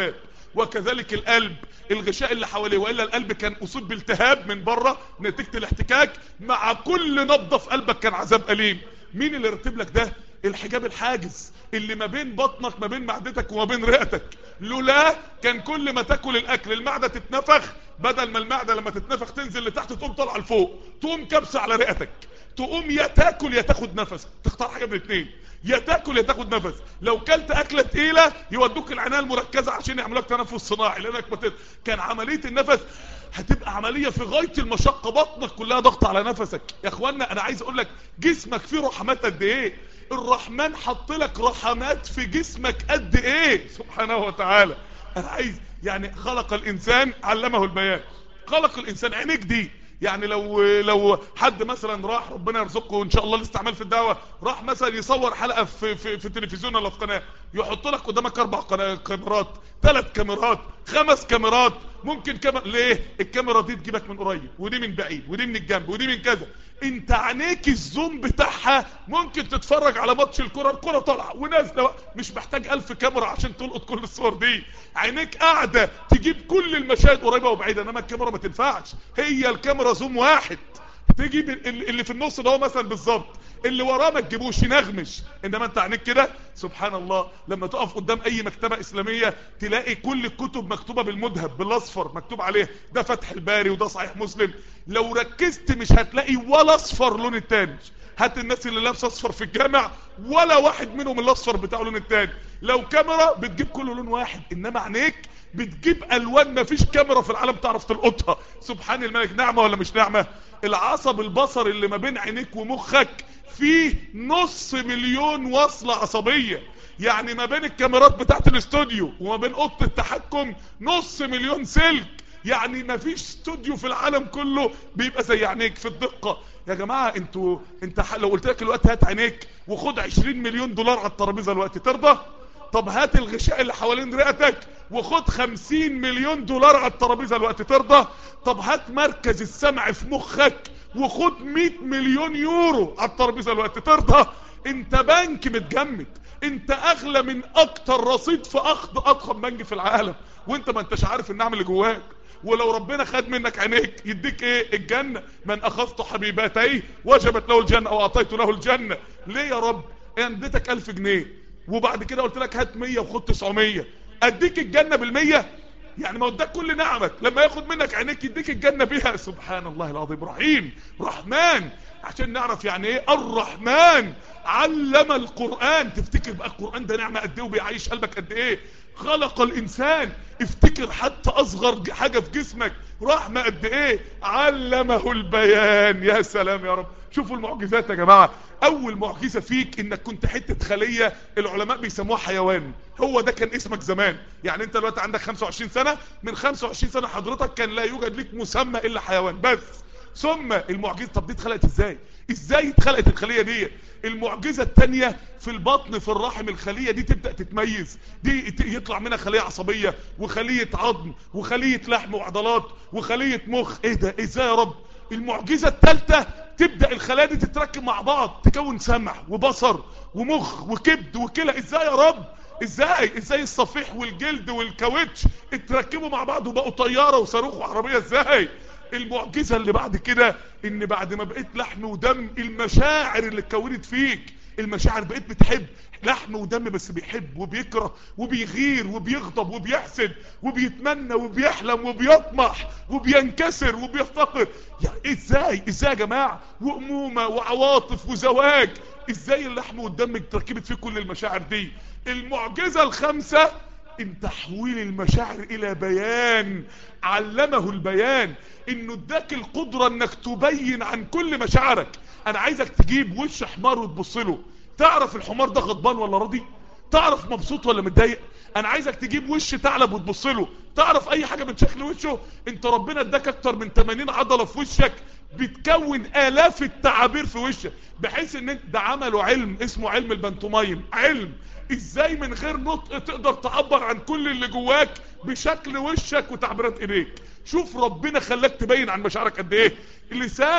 وكذلك القلب الغشاء اللي حواليه والا القلب كان اصيب بالتهاب من بره نتيجه الاحتكاك مع كل نبضه في قلبك كان عذاب اليم مين اللي رتب لك ده الحجاب الحاجز اللي ما بين بطنك ما بين معدتك وما بين رئتك لولا كان كل ما تاكل الاكل المعده تتنفخ بدل ما المعده لما تتنفخ تنزل لتحت تقوم طالعه لفوق تقوم كبسه على رئتك تقوم يا تاكل يا تاخد نفس تختار حاجه من الاثنين يا تاكل يا تاخد نفس لو كلت اكله تقيله يودوك العنايه المركزه عشان يعملوا لك تنفس صناعي لانك بتت... كان عمليه النفس هتبقى عمليه في غايه المشقه بطنك كلها ضغط على نفسك يا اخوانا انا عايز اقول لك جسمك فيه رحمات قد ايه الرحمن حط لك رحمات في جسمك قد ايه سبحانه وتعالى انا عايز يعني خلق الانسان علمه البيان خلق الانسان عينيك دي يعني لو لو حد مثلا راح ربنا يرزقه ان شاء الله الاستعمال في الدعوه راح مثلا يصور حلقه في في, في التلفزيون ولا في قناه يحط لك قدامك اربع كاميرات ثلاث كاميرات خمس كاميرات ممكن كاميرا ليه الكاميرا دي تجيبك من قريب ودي من بعيد ودي من الجنب ودي من كذا انت عينيك الزوم بتاعها ممكن تتفرج على ماتش الكره الكره طالعه ونازله مش محتاج ألف كاميرا عشان تلقط كل الصور دي عينيك قاعده تجيب كل المشاهد قريبه وبعيده انما الكاميرا ما تنفعش هي الكاميرا زوم واحد تجيب اللي في النص ده هو مثلا بالظبط اللي وراه ما تجيبوش ينغمش انما انت عينيك كده سبحان الله لما تقف قدام اي مكتبه اسلاميه تلاقي كل الكتب مكتوبه بالمذهب بالاصفر مكتوب عليه ده فتح الباري وده صحيح مسلم لو ركزت مش هتلاقي ولا اصفر لون التاني هات الناس اللي لابسه اصفر في الجامع ولا واحد منهم الاصفر بتاعه لون التاني لو كاميرا بتجيب كله لون واحد انما عينيك بتجيب الوان مفيش كاميرا في العالم تعرف تلقطها سبحان الملك نعمه ولا مش نعمه العصب البصري اللي ما بين عينيك ومخك فيه نص مليون وصلة عصبية يعني ما بين الكاميرات بتاعت الاستوديو وما بين اوضه التحكم نص مليون سلك يعني ما فيش استوديو في العالم كله بيبقى زي عينيك في الدقة يا جماعة انتوا انت لو قلت لك الوقت هات عينيك وخد 20 مليون دولار على الترابيزة الوقت ترضى طب هات الغشاء اللي حوالين رئتك وخد 50 مليون دولار على الترابيزة الوقت ترضى طب هات مركز السمع في مخك وخد 100 مليون يورو على الترابيزة الوقت ترضى انت بنك متجمد انت اغلى من اكتر رصيد في اخذ اضخم بنك في العالم وانت ما انتش عارف النعم اللي جواك ولو ربنا خد منك عينيك يديك ايه الجنة من اخذت حبيباتيه وجبت له الجنة او اعطيت له الجنة ليه يا رب اديتك الف جنيه وبعد كده قلت لك هات 100 وخد 900 اديك الجنة بالمية يعني ما اداك كل نعمك لما ياخد منك عينيك يديك الجنة بيها سبحان الله العظيم رحيم رحمن عشان نعرف يعني ايه الرحمن علم القرآن تفتكر بقى القرآن ده نعمة قد ايه وبيعيش قلبك قد ايه خلق الانسان افتكر حتى اصغر حاجة في جسمك رحمة قد ايه علمه البيان يا سلام يا رب شوفوا المعجزات يا جماعة اول معجزة فيك انك كنت حتة خلية العلماء بيسموها حيوان هو ده كان اسمك زمان يعني انت دلوقتي عندك 25 سنة من 25 سنة حضرتك كان لا يوجد لك مسمى الا حيوان بس ثم المعجزة طب دي اتخلقت ازاي ازاي اتخلقت الخلية دي المعجزة التانية في البطن في الرحم الخلية دي تبدأ تتميز دي يطلع منها خلية عصبية وخلية عظم وخلية لحم وعضلات وخلية مخ ايه ده ازاي يا رب المعجزة التالتة تبدأ الخلايا دي تتركب مع بعض تكون سمع وبصر ومخ وكبد وكلى ازاي يا رب ازاي ازاي الصفيح والجلد والكاوتش اتركبوا مع بعض وبقوا طيارة وصاروخ وعربية ازاي المعجزة اللي بعد كده ان بعد ما بقيت لحم ودم المشاعر اللي اتكونت فيك المشاعر بقيت بتحب لحم ودم بس بيحب وبيكره وبيغير وبيغضب وبيحسد وبيتمنى وبيحلم وبيطمح وبينكسر وبيفتقر يعني ازاي ازاي يا جماعة وامومة وعواطف وزواج ازاي اللحم والدم اتركبت فيه كل المشاعر دي المعجزة الخامسة ان تحويل المشاعر الى بيان علمه البيان انه اداك القدرة انك تبين عن كل مشاعرك انا عايزك تجيب وش حمار وتبص له تعرف الحمار ده غضبان ولا راضي تعرف مبسوط ولا متضايق انا عايزك تجيب وش ثعلب وتبص له تعرف اي حاجة من شكل وشه انت ربنا اداك اكتر من 80 عضلة في وشك بتكون الاف التعابير في وشك بحيث ان انت ده عملوا علم اسمه علم البنتومايم علم ازاي من غير نطق تقدر تعبر عن كل اللي جواك بشكل وشك وتعبيرات ايديك شوف ربنا خلاك تبين عن مشاعرك قد ايه لسانك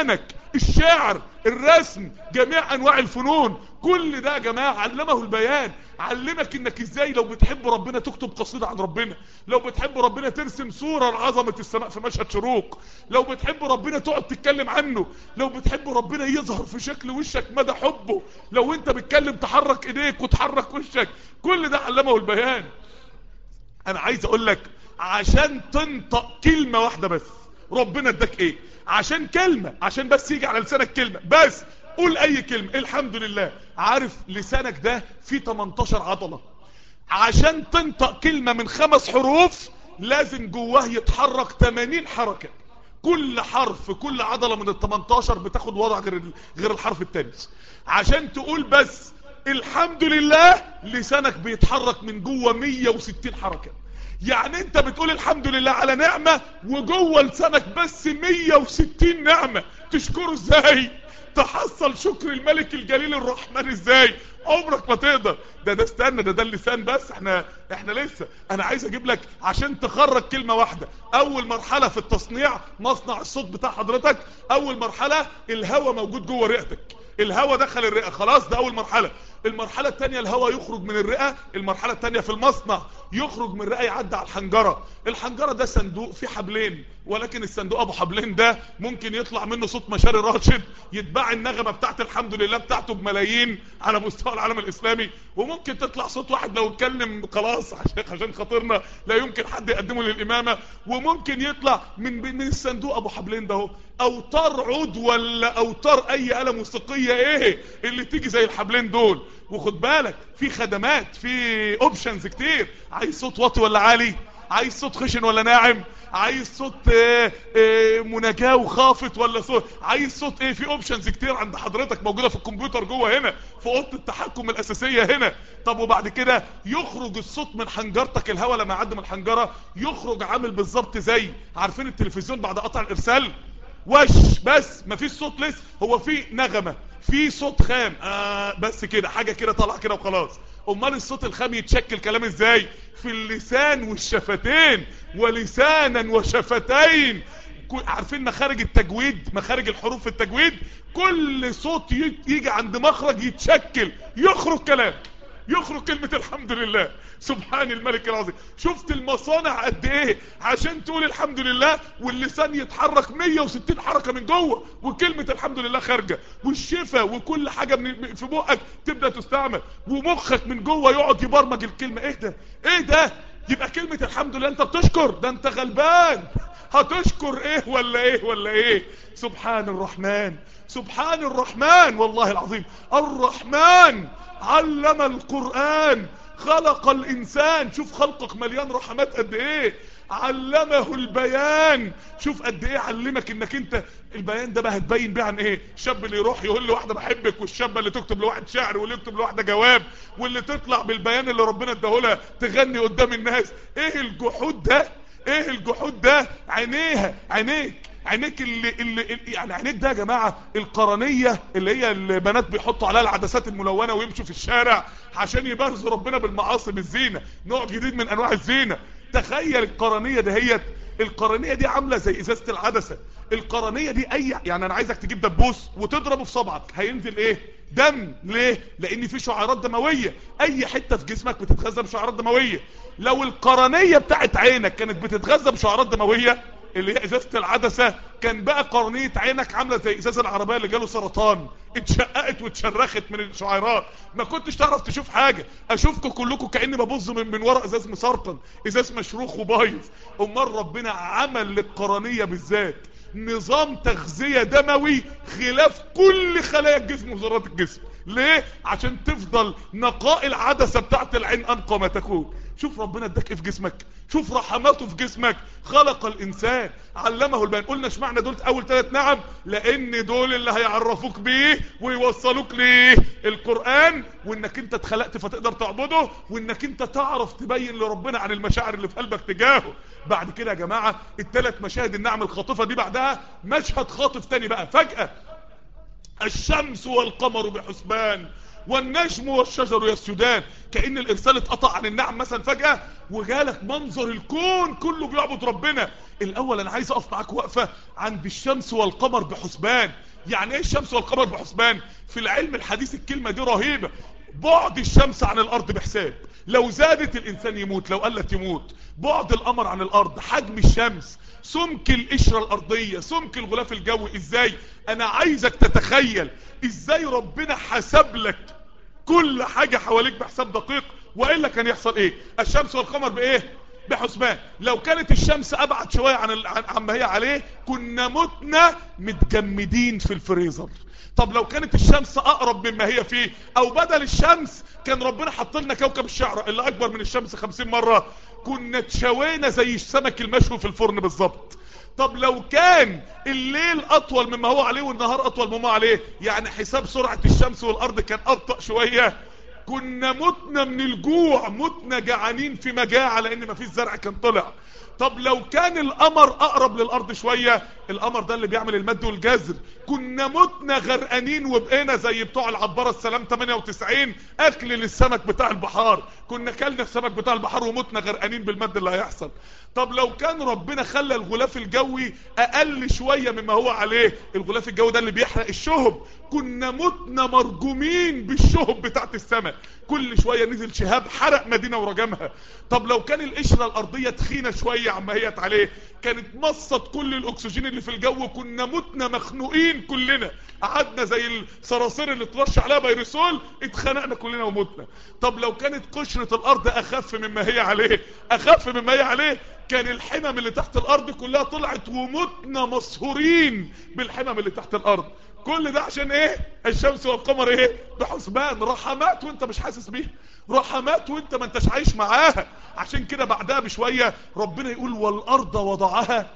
الشعر الرسم جميع انواع الفنون كل ده يا جماعة علمه البيان علمك انك ازاي لو بتحب ربنا تكتب قصيدة عن ربنا لو بتحب ربنا ترسم صورة لعظمة السماء في مشهد شروق لو بتحب ربنا تقعد تتكلم عنه لو بتحب ربنا يظهر في شكل وشك مدى حبه لو انت بتكلم تحرك ايديك وتحرك وشك كل ده علمه البيان انا عايز اقول لك عشان تنطق كلمة واحدة بس ربنا اداك ايه عشان كلمة عشان بس يجي على لسانك كلمة بس قول اي كلمة الحمد لله عارف لسانك ده فيه 18 عضلة عشان تنطق كلمة من خمس حروف لازم جواه يتحرك 80 حركة كل حرف كل عضلة من ال 18 بتاخد وضع غير غير الحرف التاني عشان تقول بس الحمد لله لسانك بيتحرك من جوه 160 حركة يعني انت بتقول الحمد لله على نعمة وجوه لسانك بس 160 نعمة تشكره ازاي تحصل شكر الملك الجليل الرحمن ازاي عمرك ما تقدر ده ده استنى ده ده اللسان بس احنا احنا لسه انا عايز اجيب لك عشان تخرج كلمة واحدة اول مرحلة في التصنيع مصنع الصوت بتاع حضرتك اول مرحلة الهواء موجود جوه رئتك الهواء دخل الرئة خلاص ده اول مرحلة المرحلة التانية الهواء يخرج من الرئة المرحلة التانية في المصنع يخرج من الرئة يعدي على الحنجرة الحنجرة ده صندوق فيه حبلين ولكن الصندوق ابو حبلين ده ممكن يطلع منه صوت مشاري راشد يتباع النغمة بتاعت الحمد لله بتاعته بملايين على مستوى العالم الاسلامي وممكن تطلع صوت واحد لو اتكلم خلاص عشان عشان خاطرنا لا يمكن حد يقدمه للامامة وممكن يطلع من من الصندوق ابو حبلين ده اهو اوتار عود ولا اوتار اي آلة موسيقية ايه اللي تيجي زي الحبلين دول وخد بالك في خدمات في اوبشنز كتير عايز صوت واطي ولا عالي عايز صوت خشن ولا ناعم عايز صوت اه اه مناجاه وخافت ولا صوت عايز صوت ايه في اوبشنز كتير عند حضرتك موجوده في الكمبيوتر جوه هنا في اوضه التحكم الاساسيه هنا طب وبعد كده يخرج الصوت من حنجرتك الهواء لما يعدي من الحنجره يخرج عامل بالظبط زي عارفين التلفزيون بعد قطع الارسال وش بس مفيش صوت لسه هو في نغمه في صوت خام آه بس كده حاجه كده طالعه كده وخلاص امال الصوت الخام يتشكل كلام ازاي في اللسان والشفتين ولسانا وشفتين عارفين مخارج التجويد مخارج الحروف في التجويد كل صوت يجي عند مخرج يتشكل يخرج كلام يخرج كلمة الحمد لله سبحان الملك العظيم شفت المصانع قد ايه عشان تقول الحمد لله واللسان يتحرك 160 حركة من جوه وكلمة الحمد لله خارجة والشفا وكل حاجة من في بقك تبدأ تستعمل ومخك من جوه يقعد يبرمج الكلمة ايه ده ايه ده يبقى كلمة الحمد لله انت بتشكر ده انت غلبان هتشكر ايه ولا ايه ولا ايه سبحان الرحمن سبحان الرحمن والله العظيم الرحمن علم القرآن خلق الانسان شوف خلقك مليان رحمات قد ايه علمه البيان شوف قد ايه علمك انك انت البيان ده بقى هتبين بيه عن ايه الشاب اللي يروح يقول لواحده بحبك والشابه اللي تكتب لواحد شعر واللي يكتب لواحده جواب واللي تطلع بالبيان اللي ربنا اداهولها تغني قدام الناس ايه الجحود ده ايه الجحود ده عينيها عينيك عينيك اللي, اللي يعني عينيك ده يا جماعة القرنية اللي هي البنات بيحطوا عليها العدسات الملونة ويمشوا في الشارع عشان يبرزوا ربنا بالمعاصي بالزينة نوع جديد من انواع الزينة تخيل القرنية دهيت القرنية دي عاملة زي ازازة العدسة القرنية دي اي يعني انا عايزك تجيب دبوس وتضربه في صبعك هينزل ايه دم ليه لان في شعيرات دموية اي حتة في جسمك بتتغذى بشعيرات دموية لو القرنية بتاعت عينك كانت بتتغذى بشعيرات دموية اللي هي ازازة العدسة كان بقى قرنية عينك عاملة زي ازازة العربية اللي جاله سرطان اتشققت واتشرخت من الشعيرات ما كنتش تعرف تشوف حاجة اشوفكم كلكم كأني ببص من, من ورا ازاز مسرطن ازاز مشروخ وبايظ امال ربنا عمل للقرنية بالذات نظام تغذية دموي خلاف كل خلايا الجسم وذرات الجسم ليه عشان تفضل نقاء العدسة بتاعت العين انقى ما تكون شوف ربنا اداك ايه في جسمك شوف رحماته في جسمك خلق الانسان علمه البيان قلنا اشمعنى دول اول ثلاث نعم لان دول اللي هيعرفوك بيه ويوصلوك ليه القرآن وانك انت اتخلقت فتقدر تعبده وانك انت تعرف تبين لربنا عن المشاعر اللي في قلبك تجاهه بعد كده يا جماعة الثلاث مشاهد النعم الخاطفة دي بعدها مشهد خاطف تاني بقى فجأة الشمس والقمر بحسبان والنجم والشجر يسجدان كأن الإرسال اتقطع عن النعم مثلا فجأة وجالك منظر الكون كله بيعبد ربنا الأول أنا عايز أقف معاك وقفة عند الشمس والقمر بحسبان يعني ايه الشمس والقمر بحسبان في العلم الحديث الكلمة دي رهيبة بعد الشمس عن الارض بحساب لو زادت الانسان يموت لو قلت يموت بعد القمر عن الارض حجم الشمس سمك القشرة الارضية سمك الغلاف الجوي ازاي انا عايزك تتخيل ازاي ربنا حسب لك كل حاجة حواليك بحساب دقيق وإلا كان يحصل ايه الشمس والقمر بايه بحسبان لو كانت الشمس ابعد شوية عن ال... عن عما هي عليه كنا متنا متجمدين في الفريزر طب لو كانت الشمس اقرب مما هي فيه او بدل الشمس كان ربنا حط لنا كوكب الشعر اللي اكبر من الشمس خمسين مرة كنا اتشوينا زي السمك المشوي في الفرن بالظبط طب لو كان الليل اطول مما هو عليه والنهار اطول مما هو عليه يعني حساب سرعة الشمس والارض كان ابطأ شوية كنا متنا من الجوع متنا جعانين في مجاعة لان مفيش زرع كان طلع طب لو كان القمر اقرب للارض شوية القمر ده اللي بيعمل المد والجزر كنا متنا غرقانين وبقينا زي بتوع العبارة السلام 98 اكل للسمك بتاع البحار كنا كلنا السمك بتاع البحار ومتنا غرقانين بالمد اللي هيحصل طب لو كان ربنا خلى الغلاف الجوي اقل شوية مما هو عليه الغلاف الجوي ده اللي بيحرق الشهب كنا متنا مرجومين بالشهب بتاعت السماء كل شوية نزل شهاب حرق مدينة ورجمها طب لو كان القشرة الارضية تخينة شوية عما هيت عليه كانت مصت كل الاكسجين اللي في الجو كنا متنا مخنوقين كلنا قعدنا زي الصراصير اللي ترش عليها بيرسول اتخنقنا كلنا ومتنا طب لو كانت قشرة الارض اخف مما هي عليه اخف مما هي عليه كان الحمم اللي تحت الارض كلها طلعت ومتنا مسهورين بالحمم اللي تحت الارض كل ده عشان ايه الشمس والقمر ايه بحسبان رحمات وانت مش حاسس بيها رحمات وانت ما انتش عايش معاها عشان كده بعدها بشوية ربنا يقول والارض وضعها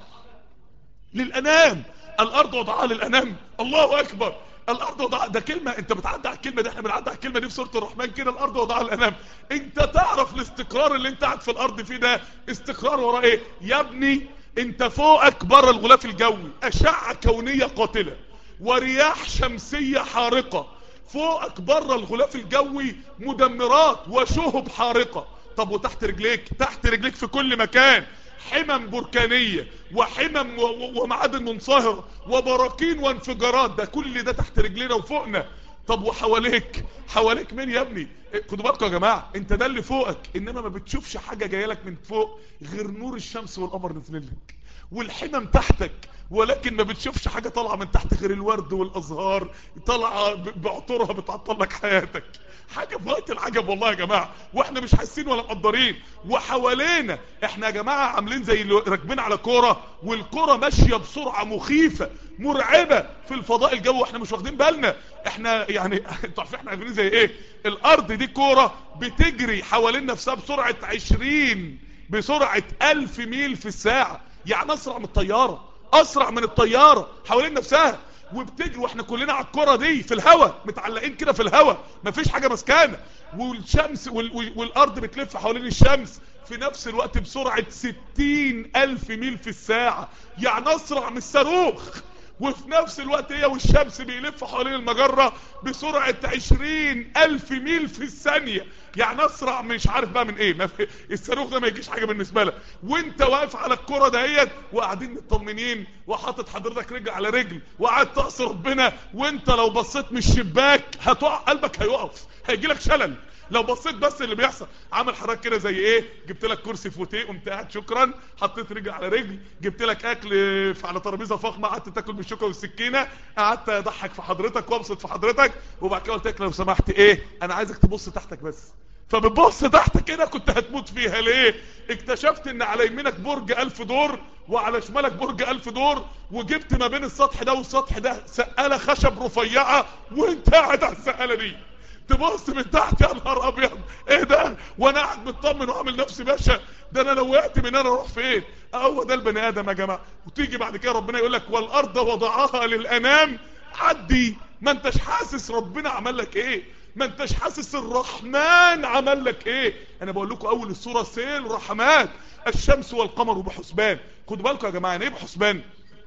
للانام الارض وضعها للانام الله اكبر الارض وضعها ده كلمة انت بتعدي على الكلمة دي احنا بنعدي على الكلمة دي في سورة الرحمن كده الارض وضعها للانام انت تعرف الاستقرار اللي انت قاعد في الارض فيه ده استقرار ورا ايه يا ابني انت فوقك بره الغلاف الجوي اشعة كونية قاتلة ورياح شمسية حارقة فوقك بره الغلاف الجوي مدمرات وشهب حارقة طب وتحت رجليك تحت رجليك في كل مكان حمم بركانية وحمم ومعادن منصهرة وبراكين وانفجارات ده كل ده تحت رجلينا وفوقنا طب وحواليك حواليك مين يا ابني خدوا بالكم يا جماعة انت ده اللي فوقك انما ما بتشوفش حاجة جايه لك من فوق غير نور الشمس والقمر نازلين لك والحمم تحتك ولكن ما بتشوفش حاجة طالعة من تحت غير الورد والازهار طالعة بعطرها بتعطل لك حياتك حاجة في غاية العجب والله يا جماعة واحنا مش حاسين ولا مقدرين وحوالينا احنا يا جماعة عاملين زي اللي راكبين على كورة والكورة ماشية بسرعة مخيفة مرعبة في الفضاء الجوي واحنا مش واخدين بالنا احنا يعني انتوا عارفين احنا عارفين زي ايه الارض دي كورة بتجري حوالين نفسها بسرعة عشرين بسرعة الف ميل في الساعة يعني اسرع من الطيارة اسرع من الطيارة حوالين نفسها وبتجري واحنا كلنا على الكرة دي في الهواء متعلقين كده في الهواء مفيش حاجة مسكانة والشمس وال والارض بتلف حوالين الشمس في نفس الوقت بسرعة ستين الف ميل في الساعة يعني اسرع من الصاروخ وفي نفس الوقت هي والشمس بيلف حوالين المجرة بسرعة عشرين الف ميل في الثانية يعني اسرع مش عارف بقى من ايه ما في الصاروخ ده ما يجيش حاجة بالنسبة لك وانت واقف على الكرة دهيت وقاعدين مطمنين وحاطط حضرتك رجل على رجل وقاعد تعصي ربنا وانت لو بصيت من الشباك هتقع قلبك هيقف هيجي لك شلل لو بصيت بس اللي بيحصل عمل حركه كده زي ايه جبت لك كرسي فوتيه قمت قاعد شكرا حطيت رجل على رجل جبت لك اكل على ترابيزه فخمه قعدت تاكل بالشوكه والسكينه قعدت اضحك في حضرتك وابسط في حضرتك وبعد كده قلت لك لو سمحت ايه انا عايزك تبص تحتك بس فبتبص تحت كده كنت هتموت فيها ليه اكتشفت ان على يمينك برج الف دور وعلى شمالك برج الف دور وجبت ما بين السطح ده والسطح ده سقالة خشب رفيعة وانت قاعد على السقالة دي تبص من تحت يا نهار ابيض ايه ده وانا قاعد مطمن وعامل نفسي باشا ده انا لو وقعت من انا اروح فين هو ده البني ادم يا جماعه وتيجي بعد كده ربنا يقول لك والارض وضعها للانام عدي ما انتش حاسس ربنا عمل لك ايه ما انتش حاسس الرحمن عمل لك ايه انا بقول لكم اول السوره سيل رحمات الشمس والقمر بحسبان خدوا بالكم يا جماعه يعني ايه بحسبان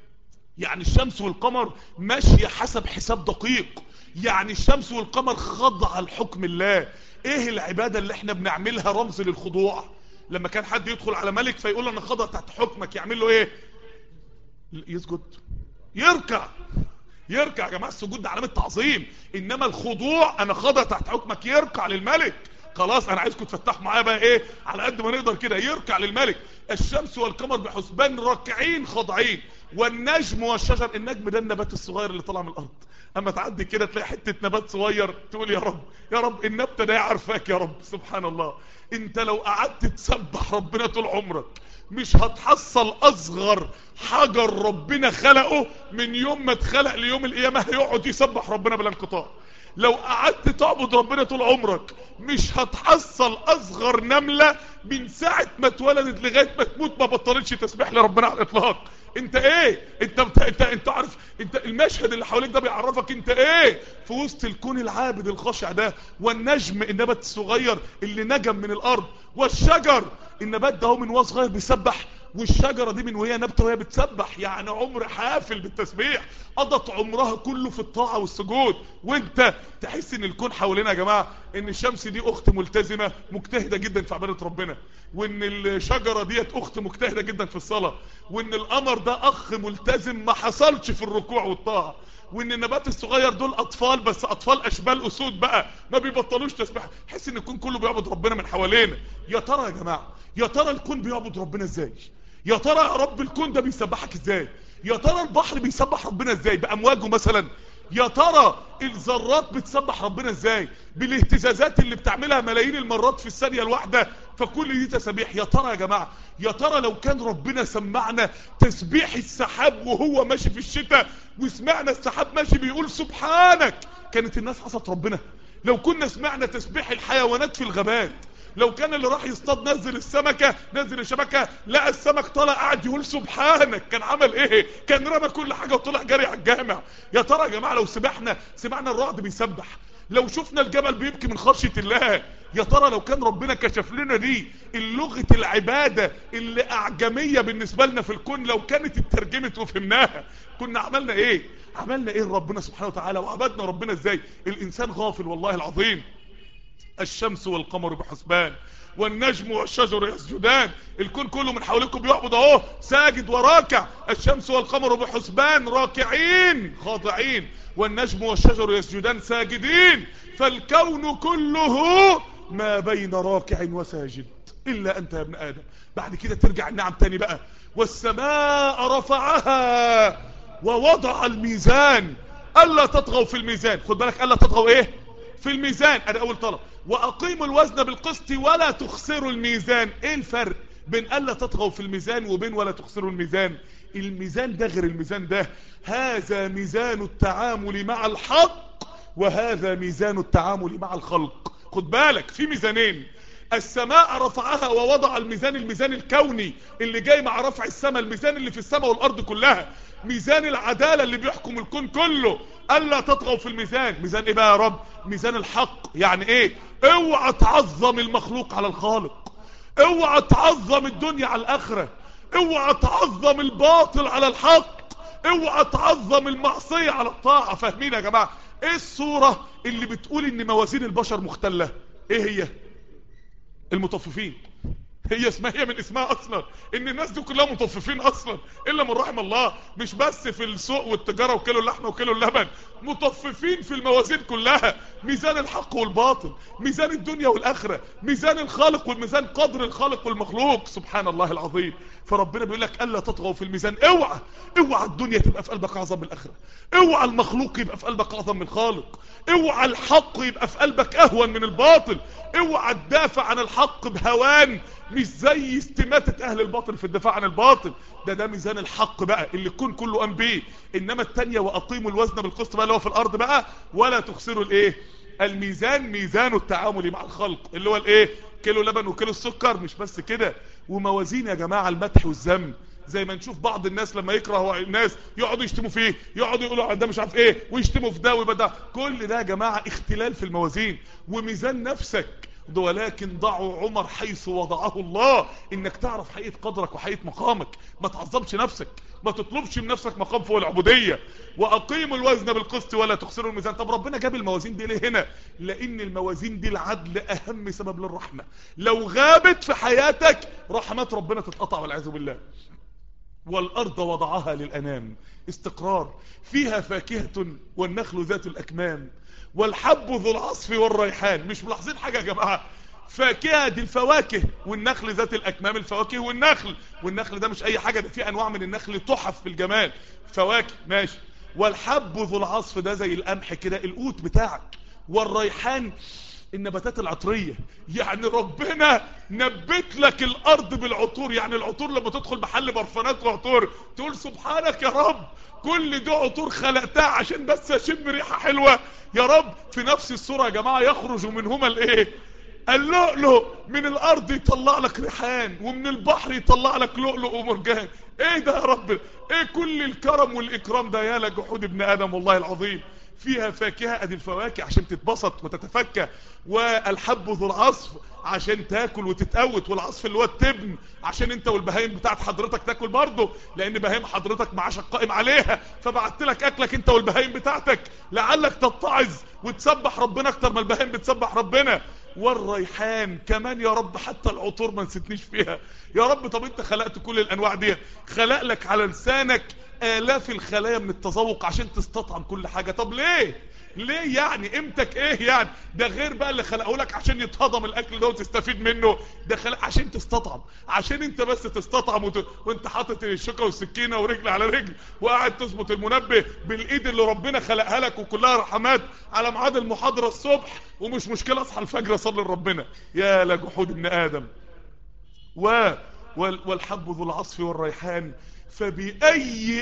يعني الشمس والقمر ماشيه حسب حساب دقيق يعني الشمس والقمر خضع لحكم الله ايه العبادة اللي احنا بنعملها رمز للخضوع لما كان حد يدخل على ملك فيقول له انا خضع تحت حكمك يعمل له ايه يسجد يركع يركع يا جماعه السجود ده علامه تعظيم انما الخضوع انا خاضع تحت حكمك يركع للملك خلاص انا عايزكم تفتحوا معايا بقى ايه على قد ما نقدر كده يركع للملك الشمس والقمر بحسبان راكعين خاضعين والنجم والشجر النجم ده النبات الصغير اللي طلع من الارض اما تعدي كده تلاقي حته نبات صغير تقول يا رب يا رب النبته ده عارفاك يا رب سبحان الله انت لو قعدت تسبح ربنا طول عمرك مش هتحصل اصغر حجر ربنا خلقه من يوم ما اتخلق ليوم القيامه هيقعد يسبح ربنا بلا انقطاع لو قعدت تعبد ربنا طول عمرك مش هتحصل اصغر نملة من ساعة ما اتولدت لغاية ما تموت ما بطلتش تسبح لربنا على الاطلاق انت ايه انت انت انت, انت عارف انت المشهد اللي حواليك ده بيعرفك انت ايه في وسط الكون العابد الخاشع ده والنجم النبات الصغير اللي نجم من الارض والشجر النبات ده هو من وهو صغير بيسبح والشجرة دي من وهي نبتة وهي بتسبح يعني عمر حافل بالتسبيح قضت عمرها كله في الطاعة والسجود وانت تحس ان الكون حوالينا يا جماعة ان الشمس دي اخت ملتزمة مجتهدة جدا في عبادة ربنا وان الشجرة ديت اخت مجتهدة جدا في الصلاة وان القمر ده اخ ملتزم ما حصلش في الركوع والطاعة وان النبات الصغير دول اطفال بس اطفال اشبال اسود بقى ما بيبطلوش تسبح حس ان الكون كله بيعبد ربنا من حوالينا يا ترى يا جماعة يا ترى الكون بيعبد ربنا ازاي يا ترى يا رب الكون ده بيسبحك ازاي يا ترى البحر بيسبح ربنا ازاي بامواجه مثلا يا ترى الذرات بتسبح ربنا ازاي بالاهتزازات اللي بتعملها ملايين المرات في الثانيه الواحده فكل دي تسابيح يا ترى يا جماعه يا ترى لو كان ربنا سمعنا تسبيح السحاب وهو ماشي في الشتاء وسمعنا السحاب ماشي بيقول سبحانك كانت الناس عصت ربنا لو كنا سمعنا تسبيح الحيوانات في الغابات لو كان اللي راح يصطاد نزل السمكة نزل الشبكة لقى السمك طالع قاعد يقول سبحانك كان عمل ايه كان رمى كل حاجة وطلع جري على الجامع يا ترى يا جماعة لو سمعنا سمعنا الرعد بيسبح لو شفنا الجبل بيبكي من خشية الله يا ترى لو كان ربنا كشف لنا دي اللغة العبادة اللي اعجمية بالنسبة لنا في الكون لو كانت اترجمت وفهمناها كنا عملنا ايه عملنا ايه ربنا سبحانه وتعالى وعبدنا ربنا ازاي الانسان غافل والله العظيم الشمس والقمر بحسبان والنجم والشجر يسجدان الكون كله من حولكم بيعبد اهو ساجد وراكع الشمس والقمر بحسبان راكعين خاضعين والنجم والشجر يسجدان ساجدين فالكون كله ما بين راكع وساجد الا انت يا ابن ادم بعد كده ترجع النعم تاني بقى والسماء رفعها ووضع الميزان الا تطغوا في الميزان خد بالك الا تطغوا ايه في الميزان ادي اول طلب واقيموا الوزن بالقسط ولا تخسروا الميزان ايه الفرق بين الا تطغوا في الميزان وبين ولا تخسروا الميزان الميزان ده غير الميزان ده هذا ميزان التعامل مع الحق وهذا ميزان التعامل مع الخلق خد بالك في ميزانين السماء رفعها ووضع الميزان الميزان الكوني اللي جاي مع رفع السماء الميزان اللي في السماء والارض كلها ميزان العدالة اللي بيحكم الكون كله الا تطغوا في الميزان ميزان ايه بقى يا رب ميزان الحق يعني ايه اوعى تعظم المخلوق على الخالق اوعى تعظم الدنيا على الاخرة اوعى تعظم الباطل على الحق اوعى تعظم المعصية على الطاعة فاهمين يا جماعة ايه الصورة اللي بتقول ان موازين البشر مختلة ايه هي المطففين هي اسمها هي من اسمها اصلا ان الناس دي كلها مطففين اصلا الا من رحم الله مش بس في السوق والتجارة وكيلو اللحمة وكيلو اللبن مطففين في الموازين كلها ميزان الحق والباطل ميزان الدنيا والاخرة ميزان الخالق والميزان قدر الخالق والمخلوق سبحان الله العظيم فربنا بيقول لك الا تطغوا في الميزان اوعى اوعى الدنيا تبقى في قلبك اعظم من الاخره اوعى المخلوق يبقى في قلبك اعظم من الخالق اوعى الحق يبقى في قلبك اهون من الباطل اوعى تدافع عن الحق بهوان مش زي استماتة اهل الباطل في الدفاع عن الباطل ده ده ميزان الحق بقى اللي يكون كله قام بيه انما التانية واقيموا الوزن بالقسط بقى اللي هو في الارض بقى ولا تخسروا الايه الميزان ميزان التعامل مع الخلق اللي هو الايه كيلو لبن وكيلو السكر مش بس كده وموازين يا جماعة المدح والذم زي ما نشوف بعض الناس لما يكره الناس يقعدوا يشتموا فيه يقعدوا يقولوا ده مش عارف ايه ويشتموا في ده ويبقى ده كل ده يا جماعة اختلال في الموازين وميزان نفسك ولكن ضعوا عمر حيث وضعه الله انك تعرف حقيقة قدرك وحقيقة مقامك ما تعظمش نفسك ما تطلبش من نفسك مقام فوق العبودية واقيموا الوزن بالقسط ولا تخسروا الميزان طب ربنا جاب الموازين دي ليه هنا لان الموازين دي العدل اهم سبب للرحمة لو غابت في حياتك رحمات ربنا تتقطع والعياذ بالله والأرض وضعها للأنام استقرار فيها فاكهة والنخل ذات الأكمام والحب ذو العصف والريحان مش ملاحظين حاجة يا جماعة فاكهة دي الفواكه والنخل ذات الأكمام الفواكه والنخل والنخل ده مش أي حاجة ده في أنواع من النخل تحف في الجمال فواكه ماشي والحب ذو العصف ده زي القمح كده القوت بتاعك والريحان النباتات العطرية يعني ربنا نبت لك الارض بالعطور يعني العطور لما تدخل محل برفانات وعطور تقول سبحانك يا رب كل دي عطور خلقتها عشان بس اشم ريحة حلوة يا رب في نفس الصورة يا جماعة يخرج منهما الايه اللؤلؤ من الارض يطلع لك ريحان ومن البحر يطلع لك لؤلؤ ومرجان ايه ده يا رب ايه كل الكرم والاكرام ده يا لجحود ابن ادم والله العظيم فيها فاكهة ادي الفواكه عشان تتبسط وتتفكى والحب ذو العصف عشان تاكل وتتقوت والعصف اللي هو التبن عشان انت والبهايم بتاعت حضرتك تاكل برضه لان بهايم حضرتك معاشك قائم عليها فبعت لك اكلك انت والبهايم بتاعتك لعلك تتعظ وتسبح ربنا اكتر ما البهايم بتسبح ربنا والريحان كمان يا رب حتى العطور ما نسيتنيش فيها يا رب طب انت خلقت كل الانواع دي خلق لك على لسانك الاف الخلايا من التذوق عشان تستطعم كل حاجة طب ليه ليه يعني قيمتك ايه يعني ده غير بقى اللي خلقه لك عشان يتهضم الاكل ده وتستفيد منه ده خلق عشان تستطعم عشان انت بس تستطعم وت... وانت حاطط الشوكه والسكينه ورجل على رجل وقاعد تظبط المنبه بالايد اللي ربنا خلقها لك وكلها رحمات على ميعاد المحاضره الصبح ومش مشكله اصحى الفجر اصلي لربنا يا لجحود ابن ادم و والحب ذو العصف والريحان فبأي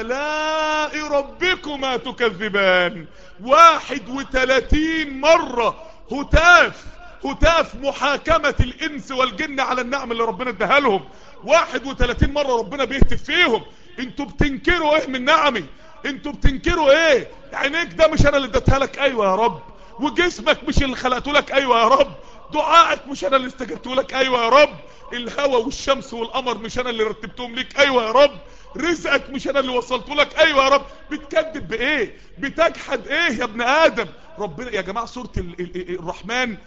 آلاء ربكما تكذبان واحد وثلاثين مرة هتاف هتاف محاكمة الإنس والجن على النعم اللي ربنا اداها لهم واحد وثلاثين مرة ربنا بيهتف فيهم انتوا بتنكروا ايه من نعمي انتوا بتنكروا ايه عينيك ده مش انا اللي اديتها لك ايوه يا رب وجسمك مش اللي خلقته لك ايوه يا رب دعائك مش انا اللي استجبته لك ايوه يا رب الهوى والشمس والقمر مش انا اللي رتبتهم ليك ايوه يا رب رزقك مش انا اللي وصلته لك ايوه يا رب بتكذب بايه بتجحد ايه يا ابن ادم ربنا يا جماعه سوره الرحمن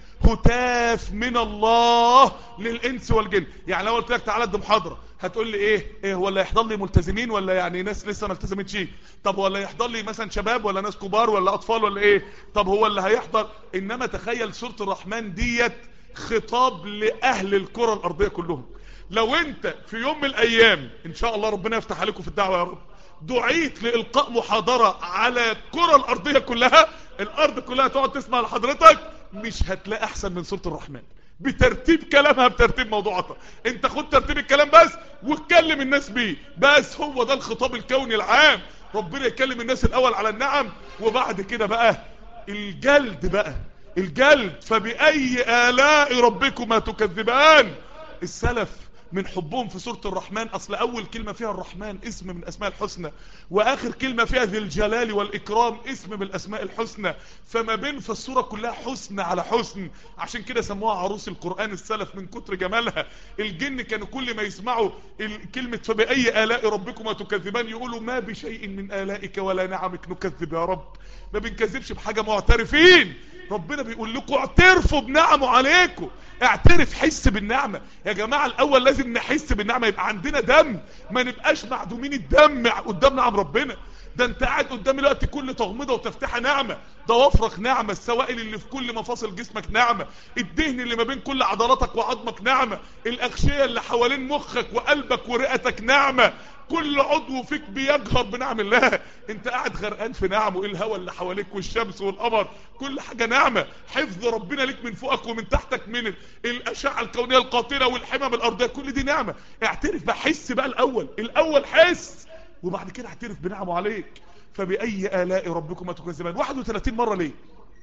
هتاف من الله للانس والجن يعني لو قلت لك تعالى ادي محاضره هتقول لي ايه ايه ولا يحضر لي ملتزمين ولا يعني ناس لسه ما التزمتش طب ولا يحضر لي مثلا شباب ولا ناس كبار ولا اطفال ولا ايه طب هو اللي هيحضر انما تخيل سوره الرحمن ديت خطاب لاهل الكره الارضيه كلهم لو انت في يوم من الايام ان شاء الله ربنا يفتح عليكم في الدعوه يا رب دعيت لالقاء محاضره على الكره الارضيه كلها الارض كلها تقعد تسمع لحضرتك مش هتلاقي احسن من سوره الرحمن بترتيب كلامها بترتيب موضوعاتها انت خد ترتيب الكلام بس واتكلم الناس بيه بس هو ده الخطاب الكوني العام ربنا يكلم الناس الاول على النعم وبعد كده بقى الجلد بقى الجلد فبأي آلاء ربكما تكذبان السلف من حبهم في سورة الرحمن اصل اول كلمة فيها الرحمن اسم من اسماء الحسنى واخر كلمة فيها ذي الجلال والاكرام اسم من الاسماء الحسنى فما بين في السورة كلها حسن على حسن عشان كده سموها عروس القرآن السلف من كتر جمالها الجن كانوا كل ما يسمعوا كلمة فبأي آلاء ربكما تكذبان يقولوا ما بشيء من آلائك ولا نعمك نكذب يا رب ما بنكذبش بحاجة معترفين ربنا بيقول لكم اعترفوا بنعمه عليكم اعترف حس بالنعمة يا جماعة الاول لازم نحس بالنعمة يبقى عندنا دم ما نبقاش معدومين الدم قدام نعم ربنا ده انت قاعد قدام الوقت كل تغمضة وتفتحة نعمة ضوافرك نعمة السوائل اللي في كل مفاصل جسمك نعمة الدهن اللي ما بين كل عضلاتك وعظمك نعمة الاغشية اللي حوالين مخك وقلبك ورئتك نعمة كل عضو فيك بيجهر بنعم الله انت قاعد غرقان في نعمه ايه الهواء اللي حواليك والشمس والقمر كل حاجة نعمة حفظ ربنا ليك من فوقك ومن تحتك من الاشعة الكونية القاطرة والحمم الارضية كل دي نعمة اعترف بقى حس بقى الاول الاول حس وبعد كده اعترف بنعمه عليك فبأي آلاء ربكما تكذبان 31 مرة ليه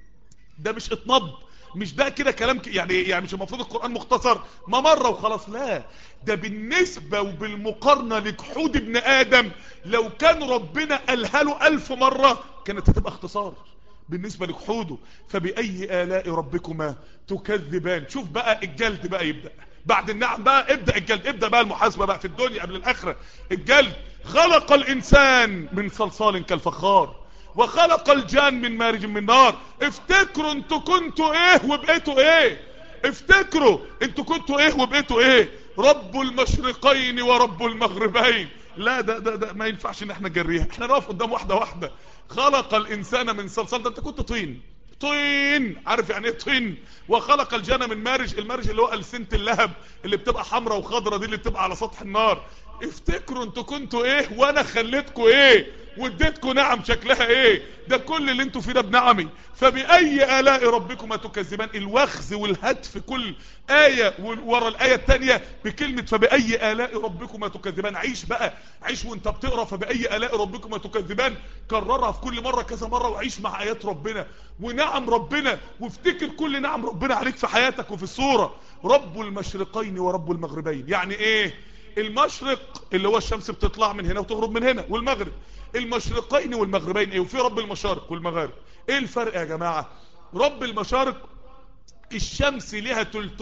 ده مش اطنب مش ده كده كلام ك... يعني يعني مش المفروض القرآن مختصر ما مرة وخلاص لا ده بالنسبة وبالمقارنة لجحود ابن آدم لو كان ربنا قالها له ألف مرة كانت هتبقى اختصار بالنسبة لجحوده فبأي آلاء ربكما تكذبان شوف بقى الجلد بقى يبدأ بعد النعم بقى ابدأ الجلد ابدأ بقى المحاسبة بقى في الدنيا قبل الآخرة الجلد خلق الإنسان من صلصال كالفخار وخلق الجان من مارج من نار افتكروا انتوا كنتوا ايه وبقيتوا ايه افتكروا انتوا كنتوا ايه وبقيتوا ايه رب المشرقين ورب المغربين لا ده ده ده ما ينفعش ان احنا نجريها احنا نقف قدام واحده واحده خلق الانسان من صلصال ده انت كنت طين طين عارف يعني ايه طين وخلق الجنة من مارج المارج اللي هو ألسنة اللهب اللي بتبقى حمراء وخضراء دي اللي بتبقى على سطح النار افتكروا انتوا كنتوا ايه وانا خليتكوا ايه واديتكوا نعم شكلها ايه ده كل اللي انتوا فيه ده بنعمي فبأي آلاء ربكما تكذبان الوخز والهتف كل آية ورا الآية التانية بكلمة فبأي آلاء ربكما تكذبان عيش بقى عيش وانت بتقرأ فبأي آلاء ربكما تكذبان كررها في كل مرة كذا مرة وعيش مع آيات ربنا ونعم ربنا وافتكر كل نعم ربنا عليك في حياتك وفي الصورة رب المشرقين ورب المغربين يعني ايه المشرق اللي هو الشمس بتطلع من هنا وتغرب من هنا والمغرب المشرقين والمغربين ايه وفي رب المشارق والمغارب ايه الفرق يا جماعة رب المشارق الشمس ليها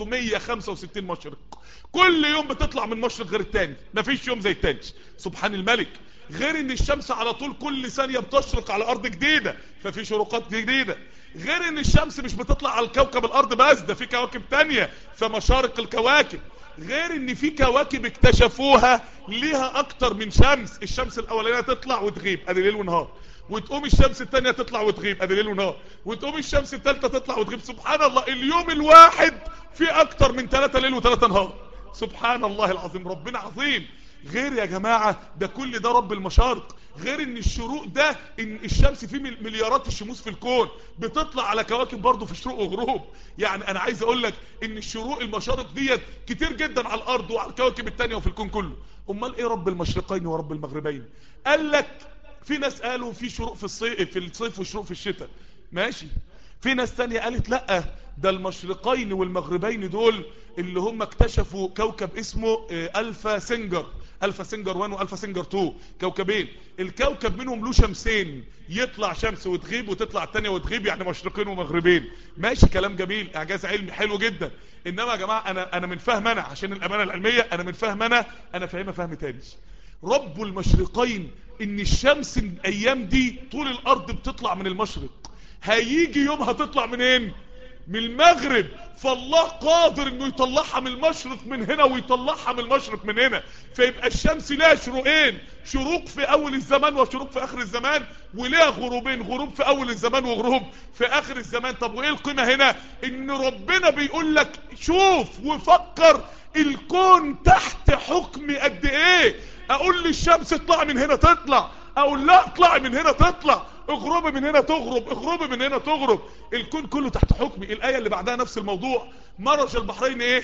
365 مشرق كل يوم بتطلع من مشرق غير التاني مفيش يوم زي التاني سبحان الملك غير ان الشمس على طول كل ثانية بتشرق على ارض جديدة ففي شروقات جديدة غير ان الشمس مش بتطلع على الكوكب الارض بس ده في كواكب تانية فمشارق الكواكب غير ان في كواكب اكتشفوها ليها اكتر من شمس الشمس الاولانية تطلع وتغيب ادي ليل ونهار وتقوم الشمس التانية تطلع وتغيب ادي ليل ونهار وتقوم الشمس التالتة تطلع وتغيب سبحان الله اليوم الواحد في اكتر من ثلاثة ليل وثلاثة نهار سبحان الله العظيم ربنا عظيم غير يا جماعة ده كل ده رب المشارق غير ان الشروق ده ان الشمس فيه مليارات الشموس في الكون بتطلع على كواكب برضه في شروق وغروب يعني انا عايز اقول لك ان الشروق المشارق ديت كتير جدا على الارض وعلى الكواكب التانية وفي الكون كله امال ايه رب المشرقين ورب المغربين قال لك في ناس قالوا في شروق في الصيف في الصيف وشروق في الشتاء ماشي في ناس تانية قالت لا ده المشرقين والمغربين دول اللي هم اكتشفوا كوكب اسمه الفا سنجر الفا سنجر 1 والفا سنجر 2 كوكبين الكوكب منهم له شمسين يطلع شمس وتغيب وتطلع التانية وتغيب يعني مشرقين ومغربين ماشي كلام جميل اعجاز علمي حلو جدا انما يا جماعة انا انا من فهم انا عشان الامانة العلمية انا من فهم انا انا فاهمها فهم تاني رب المشرقين ان الشمس الايام دي طول الارض بتطلع من المشرق هيجي يوم هتطلع منين من المغرب فالله قادر انه يطلعها من المشرق من هنا ويطلعها من المشرق من هنا فيبقى الشمس لها شروقين شروق في اول الزمان وشروق في اخر الزمان وليها غروبين غروب في اول الزمان وغروب في اخر الزمان طب وايه القيمة هنا ان ربنا بيقول لك شوف وفكر الكون تحت حكم قد ايه اقول للشمس اطلع من هنا تطلع اقول لا اطلعي من هنا تطلع اغربي من هنا تغرب اغربي من هنا تغرب الكون كله تحت حكمي الايه اللي بعدها نفس الموضوع مرج البحرين ايه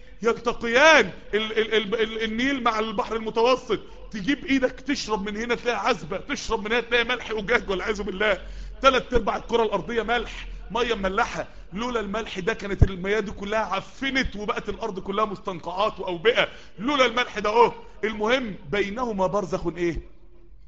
يلتقيان ال ال ال ال النيل مع البحر المتوسط تجيب ايدك تشرب من هنا تلاقي عذبه تشرب من هنا تلاقي ملح وجاج والعياذ بالله ثلاث ارباع الكره الارضيه ملح ميه مملحه لولا الملح ده كانت المياه دي كلها عفنت وبقت الارض كلها مستنقعات واوبئه لولا الملح ده اهو المهم بينهما برزخ ايه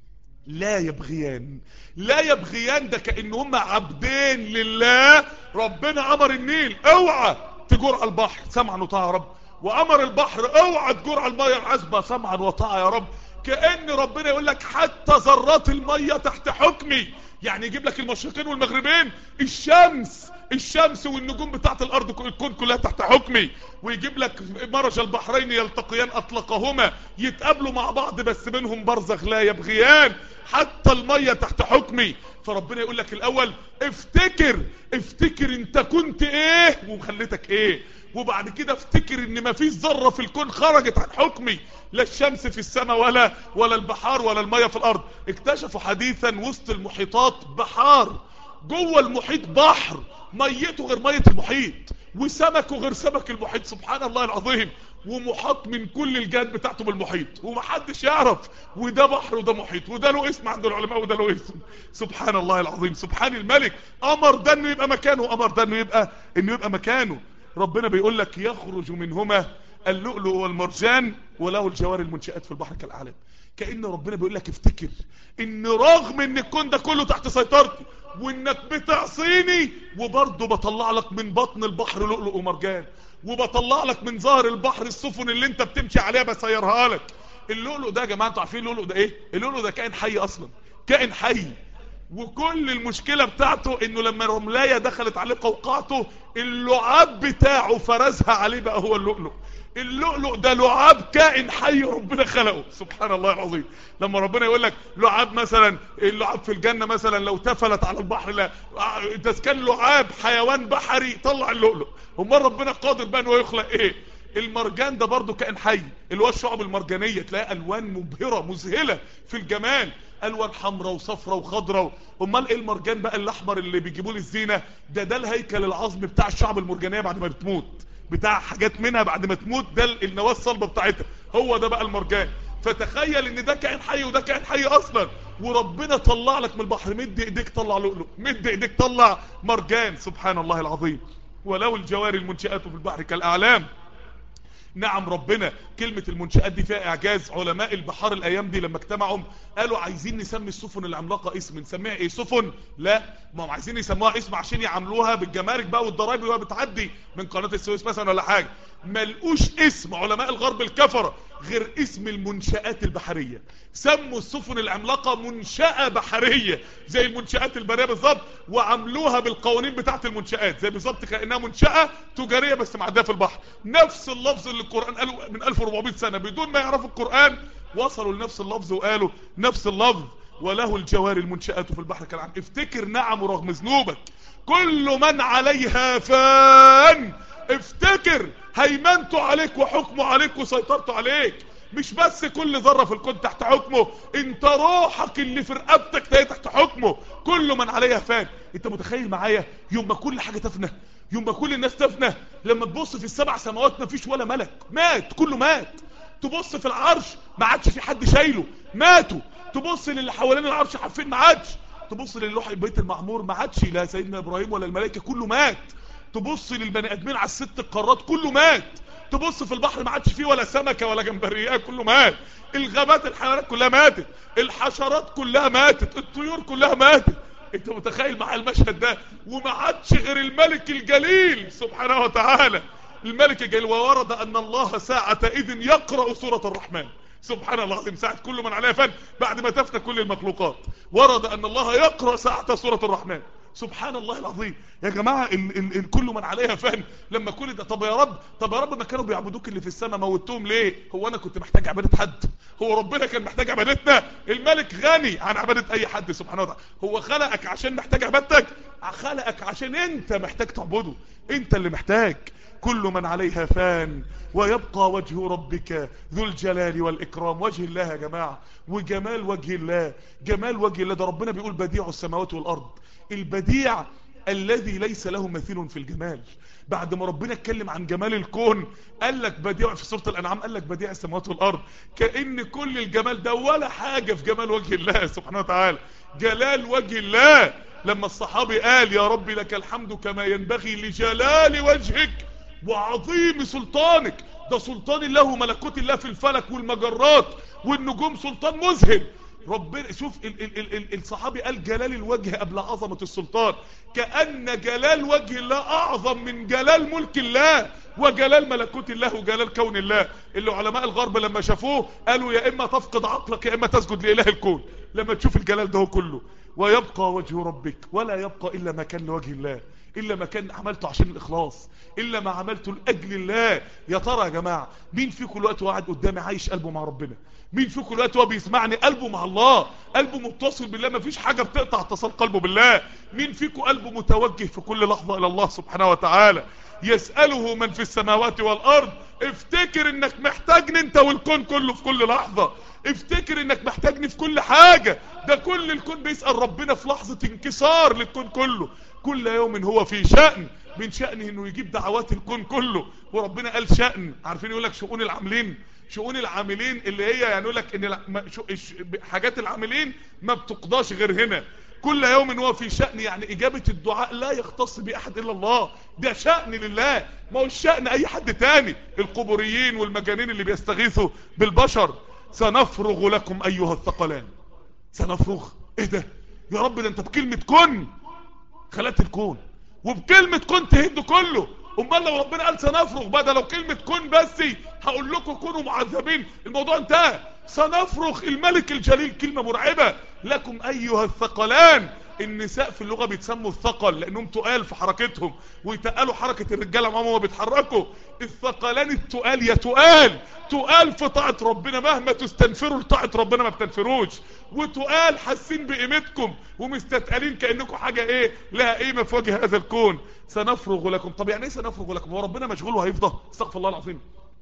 لا يبغيان لا يبغيان ده كأن هم عبدين لله ربنا امر النيل اوعى تجور على البحر سمعا وطاعة يا رب وامر البحر اوعى تجور على المية العذبة سمعا وطاعة يا رب كأن ربنا يقول لك حتى ذرات المية تحت حكمي يعني يجيب لك المشرقين والمغربين الشمس الشمس والنجوم بتاعت الارض الكون كلها تحت حكمي ويجيب لك مرج البحرين يلتقيان اطلقهما يتقابلوا مع بعض بس بينهم برزخ لا يبغيان حتى المية تحت حكمي فربنا يقول لك الاول افتكر افتكر انت كنت ايه وخليتك ايه وبعد كده افتكر ان مفيش ذره في الكون خرجت عن حكمي لا الشمس في السماء ولا ولا البحار ولا المية في الارض اكتشفوا حديثا وسط المحيطات بحار جوه المحيط بحر ميته غير مية المحيط وسمكه غير سمك المحيط سبحان الله العظيم ومحاط من كل الجهات بتاعته بالمحيط ومحدش يعرف وده بحر وده محيط وده له اسم عند العلماء وده له اسم سبحان الله العظيم سبحان الملك امر ده انه يبقى مكانه وامر ده انه يبقى انه يبقى مكانه ربنا بيقول لك يخرج منهما اللؤلؤ والمرجان وله الجوار المنشآت في البحر كالاعلام كأن ربنا بيقول لك افتكر ان رغم ان الكون ده كله تحت سيطرتي وانك بتعصيني وبرضه بطلع لك من بطن البحر لؤلؤ ومرجان وبطلع لك من ظهر البحر السفن اللي انت بتمشي عليها بسيرها لك اللؤلؤ ده يا جماعه انتوا عارفين اللؤلؤ ده ايه اللؤلؤ ده كائن حي اصلا كائن حي وكل المشكلة بتاعته انه لما رملاية دخلت عليه قوقعته اللعاب بتاعه فرزها عليه بقى هو اللؤلؤ اللؤلؤ ده لعاب كائن حي ربنا خلقه سبحان الله العظيم لما ربنا يقول لك لعاب مثلا اللعاب في الجنة مثلا لو تفلت على البحر لا ده كان لعاب حيوان بحري طلع اللؤلؤ امال ربنا قادر بقى انه يخلق ايه المرجان ده برضه كائن حي اللي هو الشعب المرجانية تلاقي الوان مبهرة مذهلة في الجمال الوان حمراء وصفراء وخضراء امال ايه المرجان بقى الاحمر اللي بيجيبوه للزينه ده ده الهيكل العظمي بتاع الشعب المرجانيه بعد ما بتموت بتاع حاجات منها بعد ما تموت ده النواه الصلبه بتاعتها هو ده بقى المرجان فتخيل ان ده كائن حي وده كائن حي اصلا وربنا طلع لك من البحر مد ايديك طلع لؤلؤ مد ايديك طلع مرجان سبحان الله العظيم ولو الجواري المنشآت في البحر كالاعلام نعم ربنا كلمة المنشآت دي فيها اعجاز علماء البحار الايام دي لما اجتمعوا قالوا عايزين نسمي السفن العملاقة اسم نسميها ايه سفن لا ما هم عايزين يسموها اسم عشان يعملوها بالجمارك بقى والضرايب اللي هو بتعدي من قناة السويس مثلا ولا حاجة ملقوش اسم علماء الغرب الكفرة غير اسم المنشآت البحرية سموا السفن العملاقة منشأة بحرية زي المنشآت البرية بالظبط وعملوها بالقوانين بتاعت المنشآت زي بالظبط كأنها منشأة تجارية بس معدية في البحر نفس اللفظ اللي القرآن قالوا من 1400 سنة بدون ما يعرفوا القرآن وصلوا لنفس اللفظ وقالوا نفس اللفظ وله الجواري المنشآت في البحر كالعام افتكر نعم رغم ذنوبك كل من عليها فان افتكر هيمنته عليك وحكمه عليك وسيطرته عليك مش بس كل ذره في الكون تحت حكمه انت روحك اللي في رقبتك تهي تحت حكمه كل من عليها فان انت متخيل معايا يوم ما كل حاجه تفنى يوم ما كل الناس تفنى لما تبص في السبع سماوات مفيش ولا ملك مات كله مات تبص في العرش ما عادش في حد شايله ماتوا تبص للي حوالين العرش حرفين ما عادش تبص للوح البيت المعمور ما عادش لا سيدنا ابراهيم ولا الملائكه كله مات تبص للبني ادمين على الست القارات كله مات تبص في البحر ما عادش فيه ولا سمكه ولا جمبريه كله مات الغابات الحيوانات كلها ماتت الحشرات كلها ماتت الطيور كلها ماتت انت متخيل مع المشهد ده وما عادش غير الملك الجليل سبحانه وتعالى الملك الجليل وورد ان الله ساعة اذن يقرأ سورة الرحمن سبحان الله العظيم ساعة كل من عليها فن بعد ما تفنى كل المخلوقات ورد ان الله يقرأ ساعة سورة الرحمن سبحان الله العظيم يا جماعة ال ال ال كل من عليها فن لما كل ده طب يا رب طب يا رب ما كانوا بيعبدوك اللي في السماء موتوهم ليه هو انا كنت محتاج عبادة حد هو ربنا كان محتاج عبادتنا الملك غني عن عبادة اي حد سبحانه وتعالى هو خلقك عشان محتاج عبادتك خلقك عشان انت محتاج تعبده انت اللي محتاج كل من عليها فان ويبقى وجه ربك ذو الجلال والإكرام وجه الله يا جماعة وجمال وجه الله جمال وجه الله ده ربنا بيقول بديع السماوات والأرض البديع الذي ليس له مثيل في الجمال بعد ما ربنا اتكلم عن جمال الكون قال لك بديع في سورة الأنعام قال لك بديع السماوات والأرض كأن كل الجمال ده ولا حاجة في جمال وجه الله سبحانه وتعالى جلال وجه الله لما الصحابي قال يا رب لك الحمد كما ينبغي لجلال وجهك وعظيم سلطانك ده سلطان الله وملكوت الله في الفلك والمجرات والنجوم سلطان مذهل ربنا شوف ال ال ال ال الصحابي قال جلال الوجه قبل عظمة السلطان كأن جلال وجه الله أعظم من جلال ملك الله وجلال ملكوت الله وجلال كون الله اللي علماء الغرب لما شافوه قالوا يا إما تفقد عقلك يا إما تسجد لإله الكون لما تشوف الجلال ده كله ويبقى وجه ربك ولا يبقى إلا ما كان لوجه الله إلا ما كان عملته عشان الإخلاص إلا ما عملته لأجل الله يا ترى يا جماعة مين فيكم الوقت وقاعد قدامي عايش قلبه مع ربنا مين فيكم الوقت وهو بيسمعني قلبه مع الله قلبه متصل بالله ما فيش حاجة بتقطع اتصال قلبه بالله مين فيكم قلبه متوجه في كل لحظة إلى الله سبحانه وتعالى يسأله من في السماوات والأرض افتكر انك محتاجني انت والكون كله في كل لحظة افتكر انك محتاجني في كل حاجة ده كل الكون بيسأل ربنا في لحظة انكسار للكون كله كل يوم هو في شأن من شأنه انه يجيب دعوات الكون كله وربنا قال شأن عارفين يقول لك شؤون العاملين شؤون العاملين اللي هي يعني يقول لك ان حاجات العاملين ما بتقضاش غير هنا كل يوم هو في شأن يعني اجابة الدعاء لا يختص بأحد الا الله ده شأن لله ما هو الشأن اي حد تاني القبوريين والمجانين اللي بيستغيثوا بالبشر سنفرغ لكم ايها الثقلان سنفرغ ايه ده يا رب ده انت بكلمة كن خلقت الكون وبكلمة كن تهد كله امال لو ربنا قال سنفرغ بدل لو كلمة كن بس هقول لكم كونوا معذبين الموضوع انتهى سنفرغ الملك الجليل كلمة مرعبة لكم ايها الثقلان النساء في اللغة بيتسموا الثقل لانهم تقال في حركتهم ويتقالوا حركة الرجالة معهم وما بيتحركوا الثقلان التقال يا تقال تقال في طاعة ربنا مهما تستنفروا لطاعة ربنا ما بتنفروش وتقال حاسين بقيمتكم ومستتقالين كأنكم حاجة ايه لها قيمة في وجه هذا الكون سنفرغ لكم طب يعني ايه سنفرغ لكم هو ربنا مشغول وهيفضى استغفر الله العظيم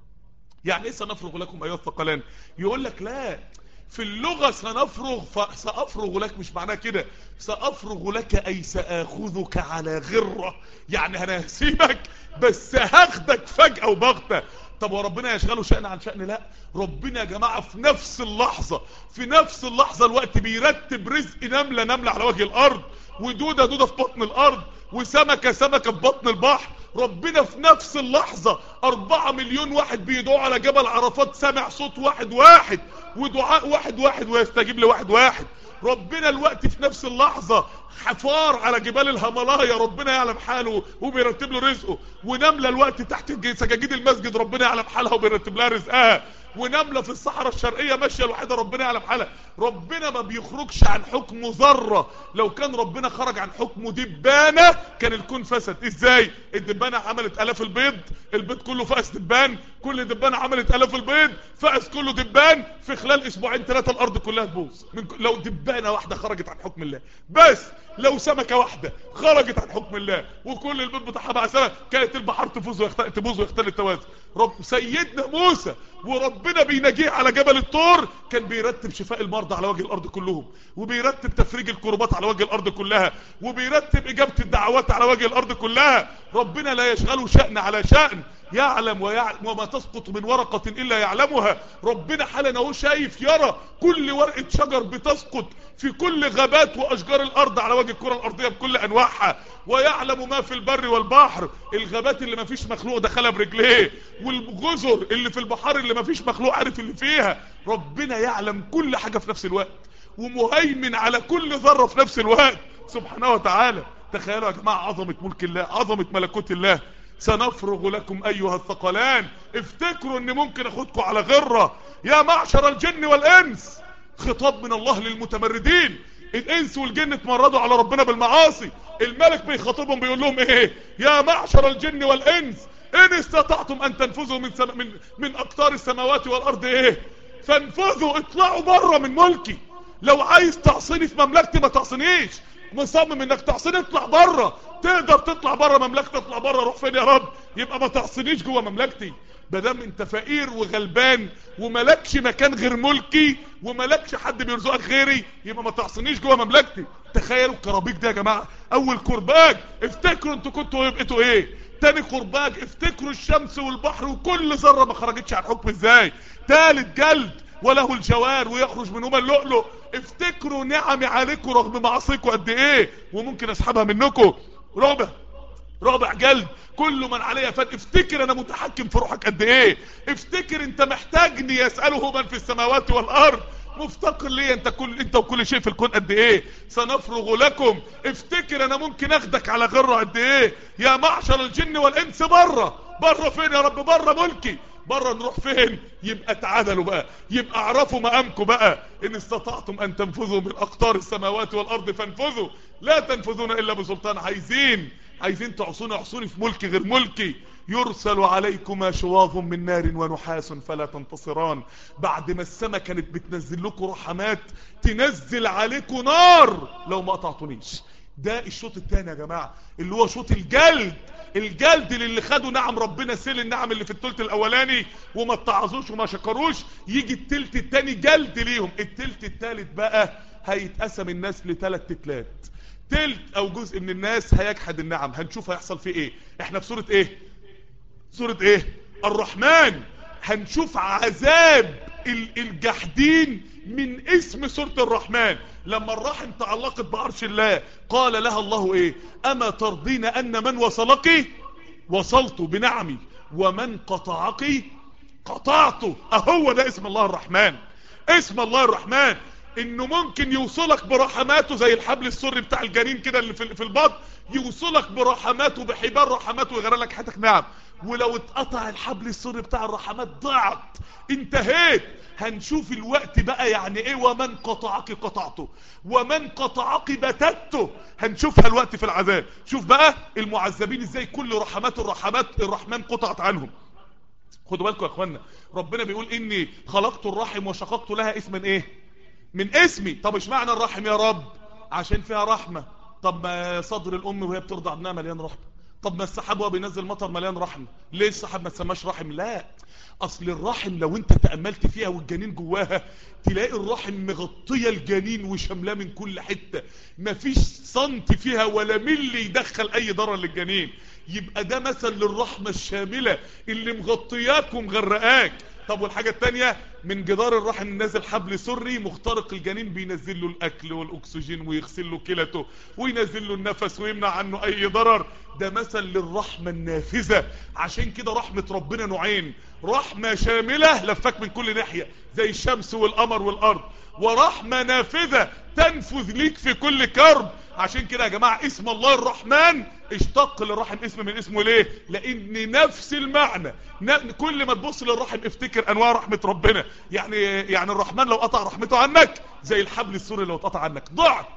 يعني ايه سنفرغ لكم ايها الثقلان يقول لك لا في اللغة سنفرغ فسأفرغ لك مش معناه كده سأفرغ لك أي سأخذك على غرة يعني أنا هسيبك بس هاخدك فجأة وبغتة طب وربنا يشغله شأن عن شأن لا ربنا يا جماعة في نفس اللحظة في نفس اللحظة الوقت بيرتب رزق نملة نملة على وجه الأرض ودودة دودة في بطن الأرض وسمكة سمكة في بطن البحر ربنا في نفس اللحظة أربعة مليون واحد بيدعوا على جبل عرفات سمع صوت واحد واحد ودعاء واحد واحد ويستجيب لواحد واحد ربنا الوقت في نفس اللحظة حفار على جبال الهملايا ربنا يعلم حاله وبيرتب له رزقه ونملة الوقت تحت سجاجيد المسجد ربنا يعلم حالها وبيرتب لها رزقها ونملة في الصحراء الشرقية ماشية الوحيدة ربنا يعلم حالها ربنا ما بيخرجش عن حكمه ذرة لو كان ربنا خرج عن حكمه دبانة كان الكون فسد ازاي الدبانة عملت الاف البيض البيض كله فأس دبان كل دبانة عملت الاف البيض فأس كله دبان في خلال اسبوعين ثلاثة الارض كلها تبوظ من لو دبانة واحدة خرجت عن حكم الله بس لو سمكة واحدة خرجت عن حكم الله وكل البيض بتاعها بقى سمك كانت البحر تفوز ويخت... تبوظ ويختل التوازن رب سيدنا موسى وربنا بينجيه على جبل الطور كان بيرتب شفاء المرضى على وجه الارض كلهم وبيرتب تفريج الكربات على وجه الارض كلها وبيرتب اجابة الدعوات على وجه الارض كلها ربنا لا يشغله شأن على شأن يعلم ويعلم وما تسقط من ورقة الا يعلمها ربنا حالا اهو شايف يرى كل ورقة شجر بتسقط في كل غابات واشجار الارض على وجه الكرة الارضية بكل انواعها ويعلم ما في البر والبحر الغابات اللي ما فيش مخلوق دخلها برجليه والجزر اللي في البحار اللي ما فيش مخلوق عارف اللي فيها ربنا يعلم كل حاجة في نفس الوقت ومهيمن على كل ذرة في نفس الوقت سبحانه وتعالى تخيلوا يا جماعة عظمة ملك الله عظمة ملكوت الله سنفرغ لكم ايها الثقلان افتكروا ان ممكن اخدكم على غرة يا معشر الجن والانس خطاب من الله للمتمردين الانس والجن اتمردوا على ربنا بالمعاصي الملك بيخاطبهم بيقول لهم ايه يا معشر الجن والانس ان استطعتم ان تنفذوا من سم... من من اقطار السماوات والارض ايه فانفذوا اطلعوا بره من ملكي لو عايز تعصيني في مملكتي ما تعصينيش مصمم انك تعصيني اطلع بره تقدر تطلع بره مملكتي اطلع بره روح فين يا رب يبقى ما تعصينيش جوه مملكتي بدام انت فقير وغلبان وملكش مكان غير ملكي وملكش حد بيرزقك غيري يبقى ما تعصينيش جوه مملكتي تخيلوا الكرابيك ده يا جماعه اول كرباج افتكروا انتوا كنتوا بقيتوا ايه تاني كرباج افتكروا الشمس والبحر وكل ذره ما خرجتش عن حكم ازاي تالت جلد وله الجوار ويخرج منهما اللؤلؤ افتكروا نعمي عليكم رغم معاصيكم قد ايه وممكن اسحبها منكم رابع رابع جلد كل من عليها فات افتكر انا متحكم في روحك قد ايه افتكر انت محتاجني يسأله من في السماوات والارض مفتقر ليه انت كل انت وكل شيء في الكون قد ايه سنفرغ لكم افتكر انا ممكن اخدك على غره قد ايه يا معشر الجن والانس بره بره فين يا رب بره ملكي بره نروح فين يبقى تعادلوا بقى يبقى اعرفوا مقامكم بقى ان استطعتم ان تنفذوا من اقطار السماوات والارض فانفذوا لا تنفذون الا بسلطان عايزين عايزين تعصوني اعصوني في ملكي غير ملكي يرسل عليكما شواظ من نار ونحاس فلا تنتصران بعد ما السماء كانت بتنزل لكم رحمات تنزل عليكم نار لو ما قطعتونيش ده الشوط الثاني يا جماعة اللي هو شوط الجلد الجلد اللي خدوا نعم ربنا سيل النعم اللي في التلت الاولاني وما اتعظوش وما شكروش يجي التلت الثاني جلد ليهم التلت الثالث بقى هيتقسم الناس لثلاث تتلات تلت او جزء من الناس هيجحد النعم هنشوف هيحصل فيه ايه احنا في سورة ايه سورة ايه الرحمن هنشوف عذاب الجحدين من اسم سورة الرحمن لما الرحم تعلقت بعرش الله قال لها الله ايه اما ترضين ان من وصلك وصلت بنعمي ومن قطعك قطعته اهو ده اسم الله الرحمن اسم الله الرحمن انه ممكن يوصلك برحماته زي الحبل السري بتاع الجنين كده اللي في البطن يوصلك برحماته بحبال رحماته ويغير لك حياتك نعم ولو اتقطع الحبل السري بتاع الرحمات ضعت انتهيت هنشوف الوقت بقى يعني ايه ومن قطعك قطعته ومن قطعك بتته هنشوفها الوقت في العذاب شوف بقى المعذبين ازاي كل رحمات الرحمات الرحمن قطعت عنهم خدوا بالكم يا اخوانا ربنا بيقول اني خلقت الرحم وشققت لها اسما ايه من اسمي طب ايش معنى الرحم يا رب عشان فيها رحمة طب ما صدر الام وهي بترضع ابنها مليان رحمة طب ما السحاب وهو بينزل مطر مليان رحمة ليه السحاب ما تسماش رحم لا اصل الرحم لو انت تأملت فيها والجنين جواها تلاقي الرحم مغطية الجنين وشاملاه من كل حتة مفيش سنتي فيها ولا ملي يدخل اي ضرر للجنين يبقى ده مثل للرحمة الشاملة اللي مغطياك ومغرقاك طب والحاجة التانية من جدار الرحم نازل حبل سري مخترق الجنين بينزل له الاكل والاكسجين ويغسل له كلته وينزل له النفس ويمنع عنه اي ضرر ده مثل للرحمة النافذة عشان كده رحمة ربنا نوعين رحمة شاملة لفاك من كل ناحية زي الشمس والقمر والارض ورحمة نافذة تنفذ ليك في كل كرب عشان كده يا جماعة اسم الله الرحمن اشتق للرحم اسم من اسمه ليه لان نفس المعنى كل ما تبص للرحم افتكر انواع رحمة ربنا يعني يعني الرحمن لو قطع رحمته عنك زي الحبل السوري لو اتقطع عنك ضعت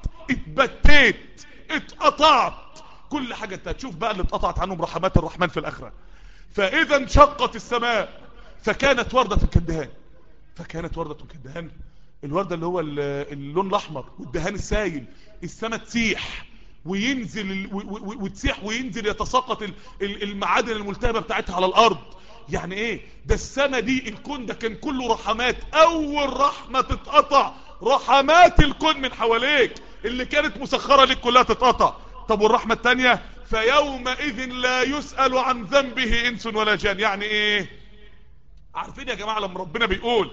اتبتيت اتقطعت كل حاجة انت هتشوف بقى اللي اتقطعت عنهم رحمات الرحمن في الاخرة فاذا انشقت السماء فكانت وردة كالدهان فكانت وردة كالدهان الوردة اللي هو اللون الاحمر والدهان السايل السماء تسيح وينزل وتسيح وينزل يتساقط المعادن الملتهبة بتاعتها على الارض يعني ايه ده السماء دي الكون ده كان كله رحمات اول رحمة تتقطع رحمات الكون من حواليك اللي كانت مسخرة لك كلها تتقطع طب والرحمة التانية فيومئذ لا يسأل عن ذنبه انس ولا جان يعني ايه عارفين يا جماعة لما ربنا بيقول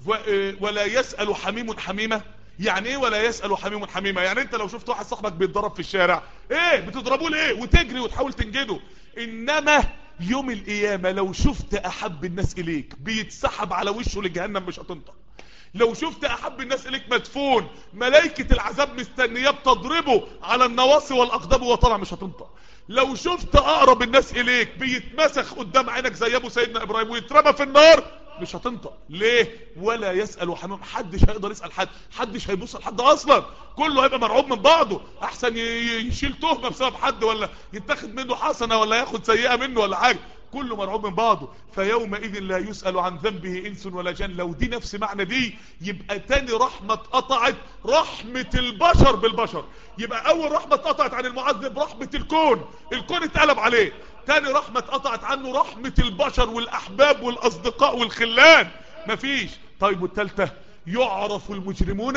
ولا يسأل حميم حميمة يعني ايه ولا يسأل حميم حميمة يعني انت لو شفت واحد صاحبك بيتضرب في الشارع ايه بتضربوه ليه وتجري وتحاول تنجده انما يوم القيامة لو شفت احب الناس اليك بيتسحب على وشه لجهنم مش هتنطق لو شفت احب الناس اليك مدفون ملائكة العذاب مستنياه بتضربه على النواصي والاقدام وهو طالع مش هتنطق لو شفت اقرب الناس اليك بيتمسخ قدام عينك زي ابو سيدنا ابراهيم ويترمى في النار مش هتنطق ليه ولا يسأل حمام محدش هيقدر يسأل حد حدش هيبص لحد اصلا كله هيبقى مرعوب من بعضه احسن يشيل تهمة بسبب حد ولا يتاخد منه حسنة ولا ياخد سيئة منه ولا حاجة كله مرعوب من بعضه فيومئذ لا يسأل عن ذنبه انس ولا جن لو دي نفس معنى دي يبقى تاني رحمة اتقطعت رحمة البشر بالبشر يبقى اول رحمة اتقطعت عن المعذب رحمة الكون الكون اتقلب عليه تاني رحمة اتقطعت عنه رحمة البشر والاحباب والاصدقاء والخلان مفيش طيب والتالتة يعرف المجرمون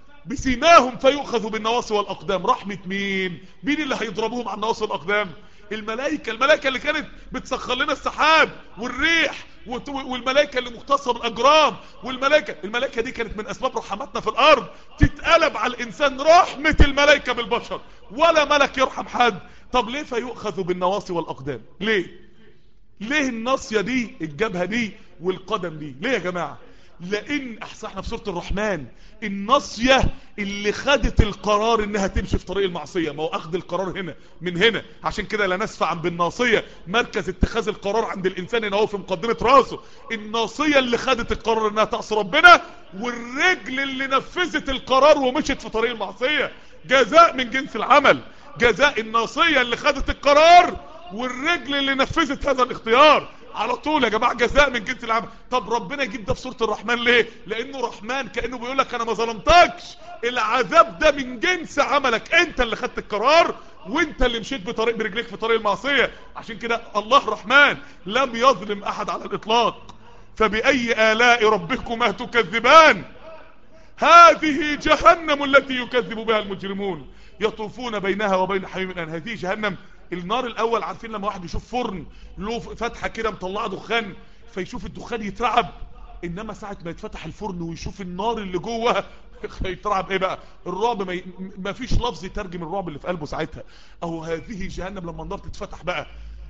بسيماهم فيؤخذوا بالنواصي والاقدام رحمة مين مين اللي هيضربوهم على النواصي والاقدام الملائكة الملائكة اللي كانت بتسخر لنا السحاب والريح والملائكة اللي مختصة بالاجرام والملائكة الملائكة دي كانت من اسباب رحمتنا في الارض تتقلب على الانسان رحمة الملائكة بالبشر ولا ملك يرحم حد طب ليه فيؤخذ بالنواصي والاقدام ليه ليه الناصية دي الجبهة دي والقدم دي ليه يا جماعة لان احسن احنا في سورة الرحمن الناصية اللي خدت القرار انها تمشي في طريق المعصية ما هو اخذ القرار هنا من هنا عشان كده لا نسفع عن بالناصية مركز اتخاذ القرار عند الانسان هنا هو في مقدمة راسه الناصية اللي خدت القرار انها تعصي ربنا والرجل اللي نفذت القرار ومشت في طريق المعصية جزاء من جنس العمل جزاء الناصية اللي خدت القرار والرجل اللي نفذت هذا الاختيار على طول يا جماعة جزاء من جنس العمل طب ربنا يجيب ده في سورة الرحمن ليه لانه رحمن كأنه بيقول لك انا ما ظلمتكش العذاب ده من جنس عملك انت اللي خدت القرار وانت اللي مشيت بطريق برجليك في طريق المعصية عشان كده الله رحمن لم يظلم احد على الاطلاق فبأي آلاء ربكما تكذبان هذه جهنم التي يكذب بها المجرمون يطوفون بينها وبين حميم الان هذه جهنم النار الاول عارفين لما واحد يشوف فرن له فتحة كده مطلعه دخان فيشوف الدخان يترعب انما ساعة ما يتفتح الفرن ويشوف النار اللي جوه يترعب ايه بقى الرعب ما, ي... ما فيش لفظ يترجم الرعب اللي في قلبه ساعتها اهو هذه جهنم لما النار تتفتح بقى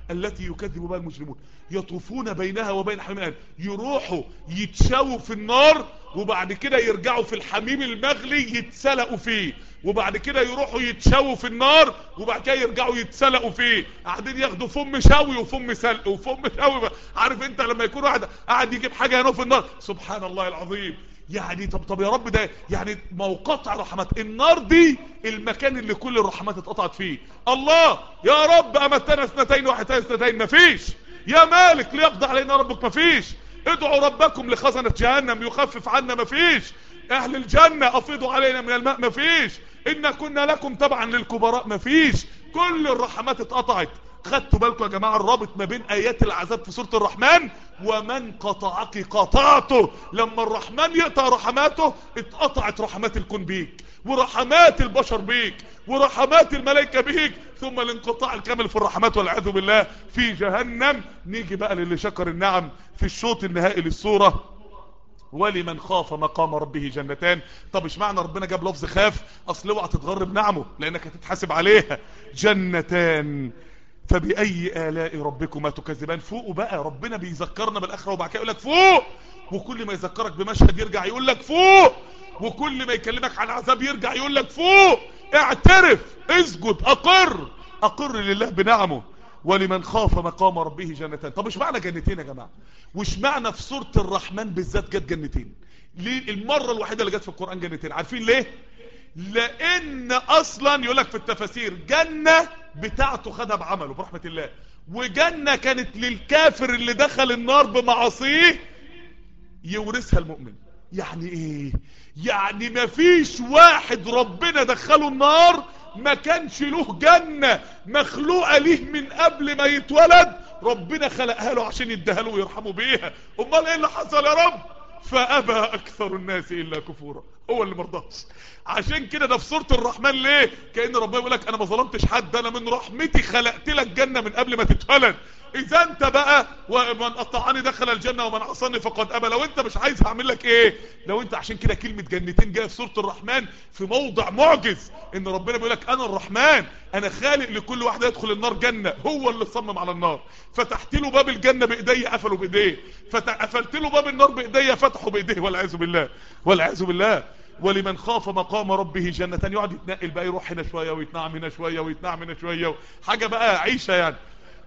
التي يكذب بها المجرمون يطوفون بينها وبين حميم يروحوا يتشاووا في النار وبعد كده يرجعوا في الحميم المغلي يتسلقوا فيه وبعد كده يروحوا يتشاووا في النار وبعد كده يرجعوا يتسلقوا فيه قاعدين ياخدوا فم شوي وفم سلق وفم شوي عارف انت لما يكون واحد قاعد يجيب حاجه هنا في النار سبحان الله العظيم يعني طب طب يا رب ده يعني موقطع رحمات النار دي المكان اللي كل الرحمات اتقطعت فيه الله يا رب امتنا اثنتين وحيتين اثنتين مفيش يا مالك ليقضي علينا ربك مفيش ادعوا ربكم لخزنة جهنم يخفف عنا مفيش اهل الجنة افيضوا علينا من الماء مفيش ان كنا لكم تبعا للكبراء مفيش كل الرحمات اتقطعت خدتوا بالكم يا جماعة الرابط ما بين ايات العذاب في سورة الرحمن ومن قطعك قطعته لما الرحمن يقطع رحماته اتقطعت رحمات الكون بيك ورحمات البشر بيك ورحمات الملائكة بيك ثم الانقطاع الكامل في الرحمات والعياذ بالله في جهنم نيجي بقى للي شكر النعم في الشوط النهائي للسورة ولمن خاف مقام ربه جنتان طب ايش معنى ربنا جاب لفظ خاف اصل اوعى تتغر بنعمه لانك هتتحاسب عليها جنتان فبأي آلاء ربكما تكذبان فوقوا بقى ربنا بيذكرنا بالآخرة وبعد كده يقول لك فوق وكل ما يذكرك بمشهد يرجع يقول لك فوق وكل ما يكلمك عن عذاب يرجع يقول لك فوق اعترف اسجد اقر اقر لله بنعمه ولمن خاف مقام ربه جنتان طب ايش معنى جنتين يا جماعه وش معنى في سوره الرحمن بالذات جت جنتين ليه المره الوحيده اللي جت في القران جنتين عارفين ليه لان اصلا يقول لك في التفاسير جنه بتاعته خدها بعمله برحمه الله وجنه كانت للكافر اللي دخل النار بمعاصيه يورثها المؤمن يعني ايه يعني مفيش واحد ربنا دخله النار ما كانش له جنة مخلوقة ليه من قبل ما يتولد ربنا خلقها له عشان يديها له ويرحمه بيها امال ايه اللي حصل يا رب فابى اكثر الناس الا كفورا هو اللي مرضاش عشان كده ده في سوره الرحمن ليه كان ربنا يقول لك انا ما ظلمتش حد انا من رحمتي خلقت لك جنه من قبل ما تتولد اذا انت بقى ومن قطعني دخل الجنه ومن عصاني فقد ابى لو انت مش عايز هعمل لك ايه لو انت عشان كده كلمه جنتين جايه في سوره الرحمن في موضع معجز ان ربنا بيقول لك انا الرحمن انا خالق لكل واحد يدخل النار جنه هو اللي صمم على النار فتحت له باب الجنه بايديا قفلوا بايديه فقفلت له باب النار بايديا فتحوا بايديه والعياذ بالله والعياذ بالله ولمن خاف مقام ربه جنتان يقعد يتنقل بقى يروح هنا شويه ويتنعم هنا شويه ويتنعم هنا شويه حاجه بقى عيشه يعني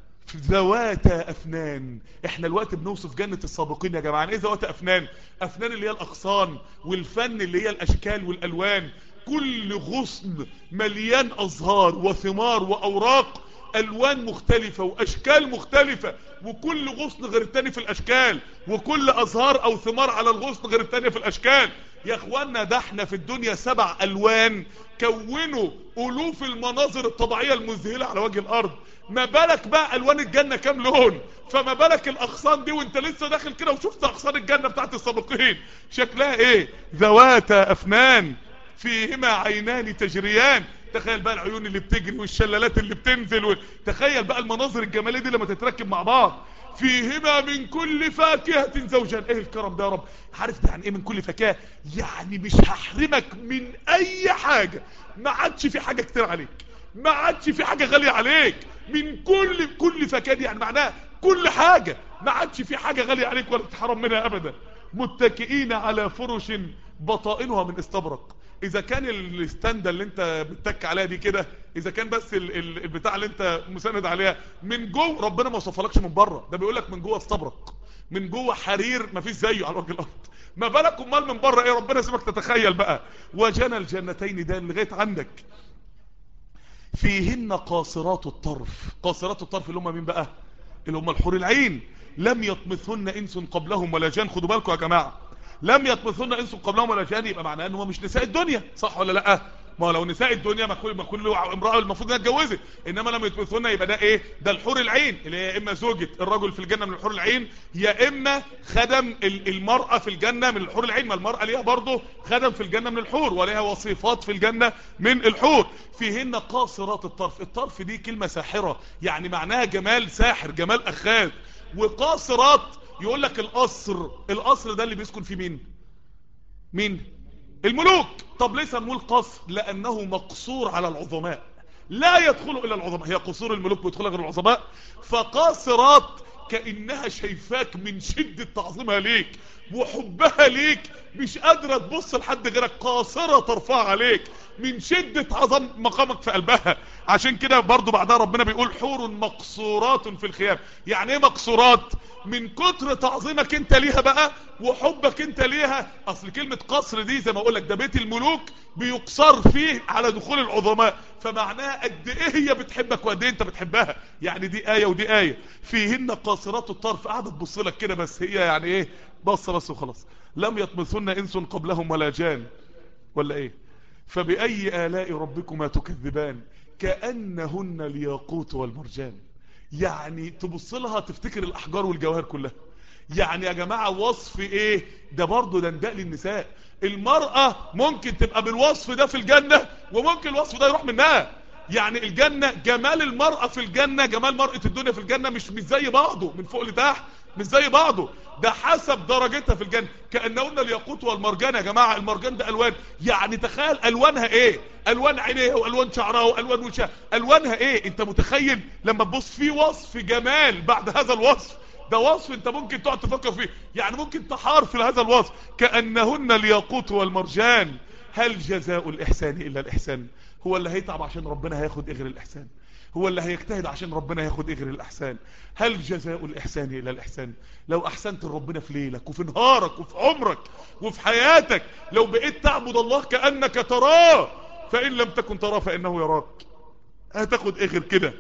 ذوات افنان احنا الوقت بنوصف جنة السابقين يا جماعة ايه ذوات افنان افنان اللي هي الاغصان والفن اللي هي الاشكال والالوان كل غصن مليان ازهار وثمار واوراق الوان مختلفة واشكال مختلفة وكل غصن غير التاني في الاشكال وكل ازهار او ثمار على الغصن غير التانية في الاشكال يا اخوانا ده احنا في الدنيا سبع الوان كونوا الوف المناظر الطبيعية المذهلة على وجه الارض ما بالك بقى الوان الجنة كام لون فما بالك الاغصان دي وانت لسه داخل كده وشفت اغصان الجنة بتاعت السابقين شكلها ايه ذوات افنان فيهما عينان تجريان تخيل بقى العيون اللي بتجري والشلالات اللي بتنزل و... تخيل بقى المناظر الجمالية دي لما تتركب مع بعض فيهما من كل فاكهة زوجان ايه الكرم ده يا رب عارف يعني ايه من كل فاكهة يعني مش هحرمك من اي حاجة ما عادش في حاجة كتير عليك ما عادش في حاجة غالية عليك من كل كل فاكهة دي يعني معناها كل حاجة ما عادش في حاجة غالية عليك ولا تتحرم منها ابدا متكئين على فرش بطائنها من استبرق اذا كان الستاند اللي انت بتتك عليها دي كده اذا كان بس ال ال البتاع اللي انت مساند عليها من جوه ربنا ما وصفلكش من بره ده بيقول لك من جوه استبرق من جوه حرير ما فيش زيه على وجه الارض ما بالك امال من بره ايه ربنا سيبك تتخيل بقى وجنى الجنتين ده لغايه عندك فيهن قاصرات الطرف قاصرات الطرف اللي هم مين بقى اللي هم الحور العين لم يطمثهن انس قبلهم ولا جان خدوا بالكم يا جماعه لم يطمثهن انس قبلهم ولا جان يبقى معناه ان هو مش نساء الدنيا صح ولا لا ما هو لو نساء الدنيا ما كل ما كل امراه المفروض انها اتجوزت انما لم يطمثهن يبقى ده ايه ده الحور العين اللي هي اما زوجة الرجل في الجنه من الحور العين يا اما خدم المراه في الجنه من الحور العين ما المراه ليها برضه خدم في الجنه من الحور وليها وصفات في الجنه من الحور فيهن قاصرات الطرف الطرف دي كلمه ساحره يعني معناها جمال ساحر جمال اخاذ وقاصرات يقول لك القصر القصر ده اللي بيسكن فيه مين مين الملوك طب ليه سموه القصر لانه مقصور على العظماء لا يدخل الا العظماء هي قصور الملوك بيدخلها غير العظماء فقاصرات كأنها شايفاك من شدة تعظيمها ليك وحبها ليك مش قادرة تبص لحد غيرك قاصرة ترفع عليك من شدة عظم مقامك في قلبها عشان كده برضو بعدها ربنا بيقول حور مقصورات في الخيام يعني ايه مقصورات من كتر تعظيمك انت ليها بقى وحبك انت ليها اصل كلمة قصر دي زي ما اقولك ده بيت الملوك بيقصر فيه على دخول العظماء فمعناها قد ايه هي بتحبك وقد ايه انت بتحبها يعني دي آية ودي آية فيهن قاصرات الطرف قاعدة تبص لك كده بس هي يعني ايه بص بس وخلاص لم يطمثن انس قبلهم ولا جان ولا ايه فبأي آلاء ربكما تكذبان كأنهن الياقوت والمرجان يعني تبص لها تفتكر الأحجار والجواهر كلها يعني يا جماعة وصف ايه ده برضه ده نداء للنساء المرأة ممكن تبقى بالوصف ده في الجنة وممكن الوصف ده يروح منها يعني الجنة جمال المرأة في الجنة جمال مرأة الدنيا في الجنة مش مش زي بعضه من فوق لتحت مش زي بعضه ده حسب درجتها في الجنة كأنهن الياقوت والمرجان يا جماعة المرجان ده ألوان يعني تخيل ألوانها ايه ألوان عينيها وألوان شعرها وألوان وشها ألوانها ايه انت متخيل لما تبص في وصف جمال بعد هذا الوصف ده وصف انت ممكن تقعد تفكر فيه يعني ممكن تحار في هذا الوصف كأنهن الياقوت والمرجان هل جزاء الإحسان إلا الإحسان هو اللي هيتعب عشان ربنا هياخد اجر الإحسان هو اللي هيجتهد عشان ربنا ياخد اجر الإحسان هل جزاء الإحسان إلا الإحسان لو أحسنت لربنا في ليلك وفي نهارك وفي عمرك وفي حياتك لو بقيت تعبد الله كأنك تراه فإن لم تكن تراه فإنه يراك هتاخد اجر كده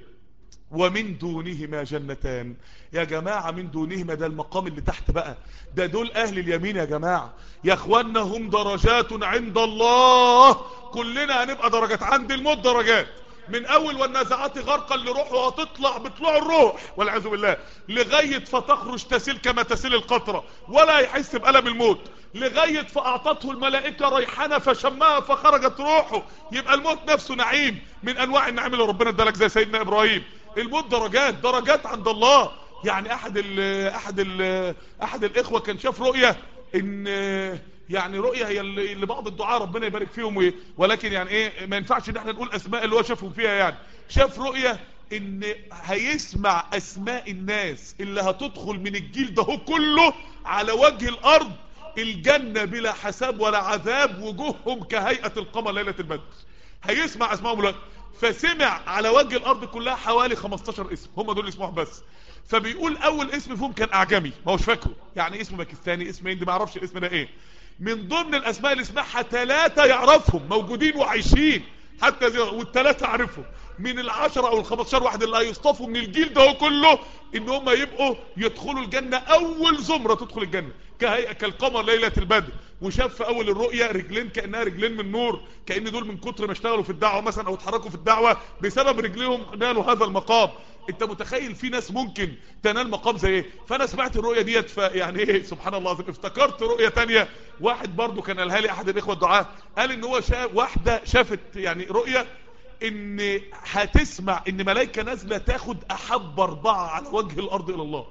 ومن دونهما جنتان يا جماعة من دونهما ده المقام اللي تحت بقى ده دول اهل اليمين يا جماعة يا اخوانا هم درجات عند الله كلنا هنبقى درجات عند الموت درجات من اول والنازعات غرقا لروحه هتطلع بطلوع الروح والعياذ بالله لغايه فتخرج تسيل كما تسيل القطره ولا يحس بالم الموت لغايه فاعطته الملائكه ريحانه فشمها فخرجت روحه يبقى الموت نفسه نعيم من انواع النعيم اللي ربنا ادالك زي سيدنا ابراهيم الموت درجات درجات عند الله يعني احد ال احد ال احد الاخوه كان شاف رؤيه ان يعني رؤية هي اللي اللي بعض الدعاء ربنا يبارك فيهم وإيه ولكن يعني ايه ما ينفعش ان احنا نقول اسماء اللي هو شافهم فيها يعني شاف رؤية ان هيسمع اسماء الناس اللي هتدخل من الجيل ده هو كله على وجه الارض الجنة بلا حساب ولا عذاب وجوههم كهيئة القمر ليلة البدر هيسمع اسمائهم دلوقتي فسمع على وجه الارض كلها حوالي 15 اسم هم دول اسمهم بس فبيقول اول اسم فيهم كان اعجمي ما هوش فاكره يعني اسم باكستاني اسم هندي ما يعرفش الاسم ده ايه من ضمن الاسماء اللي اسمها ثلاثة يعرفهم موجودين وعايشين حتى زي والثلاثة عارفهم من العشرة او الخمستاشر واحد اللي هيصطفوا من الجيل ده كله ان هم يبقوا يدخلوا الجنة اول زمرة تدخل الجنة كهيئة كالقمر ليلة البدر وشاف في اول الرؤية رجلين كأنها رجلين من نور كأن دول من كتر ما اشتغلوا في الدعوة مثلا او اتحركوا في الدعوة بسبب رجليهم نالوا هذا المقام انت متخيل في ناس ممكن تنال مقام زي ايه فانا سمعت الرؤية ديت فيعني ايه سبحان الله العظيم افتكرت رؤية تانية واحد برضو كان قالها لي احد الاخوة الدعاء قال ان هو شاف واحدة شافت يعني رؤية ان هتسمع ان ملائكة نازلة تاخد احب اربعة على وجه الارض الى الله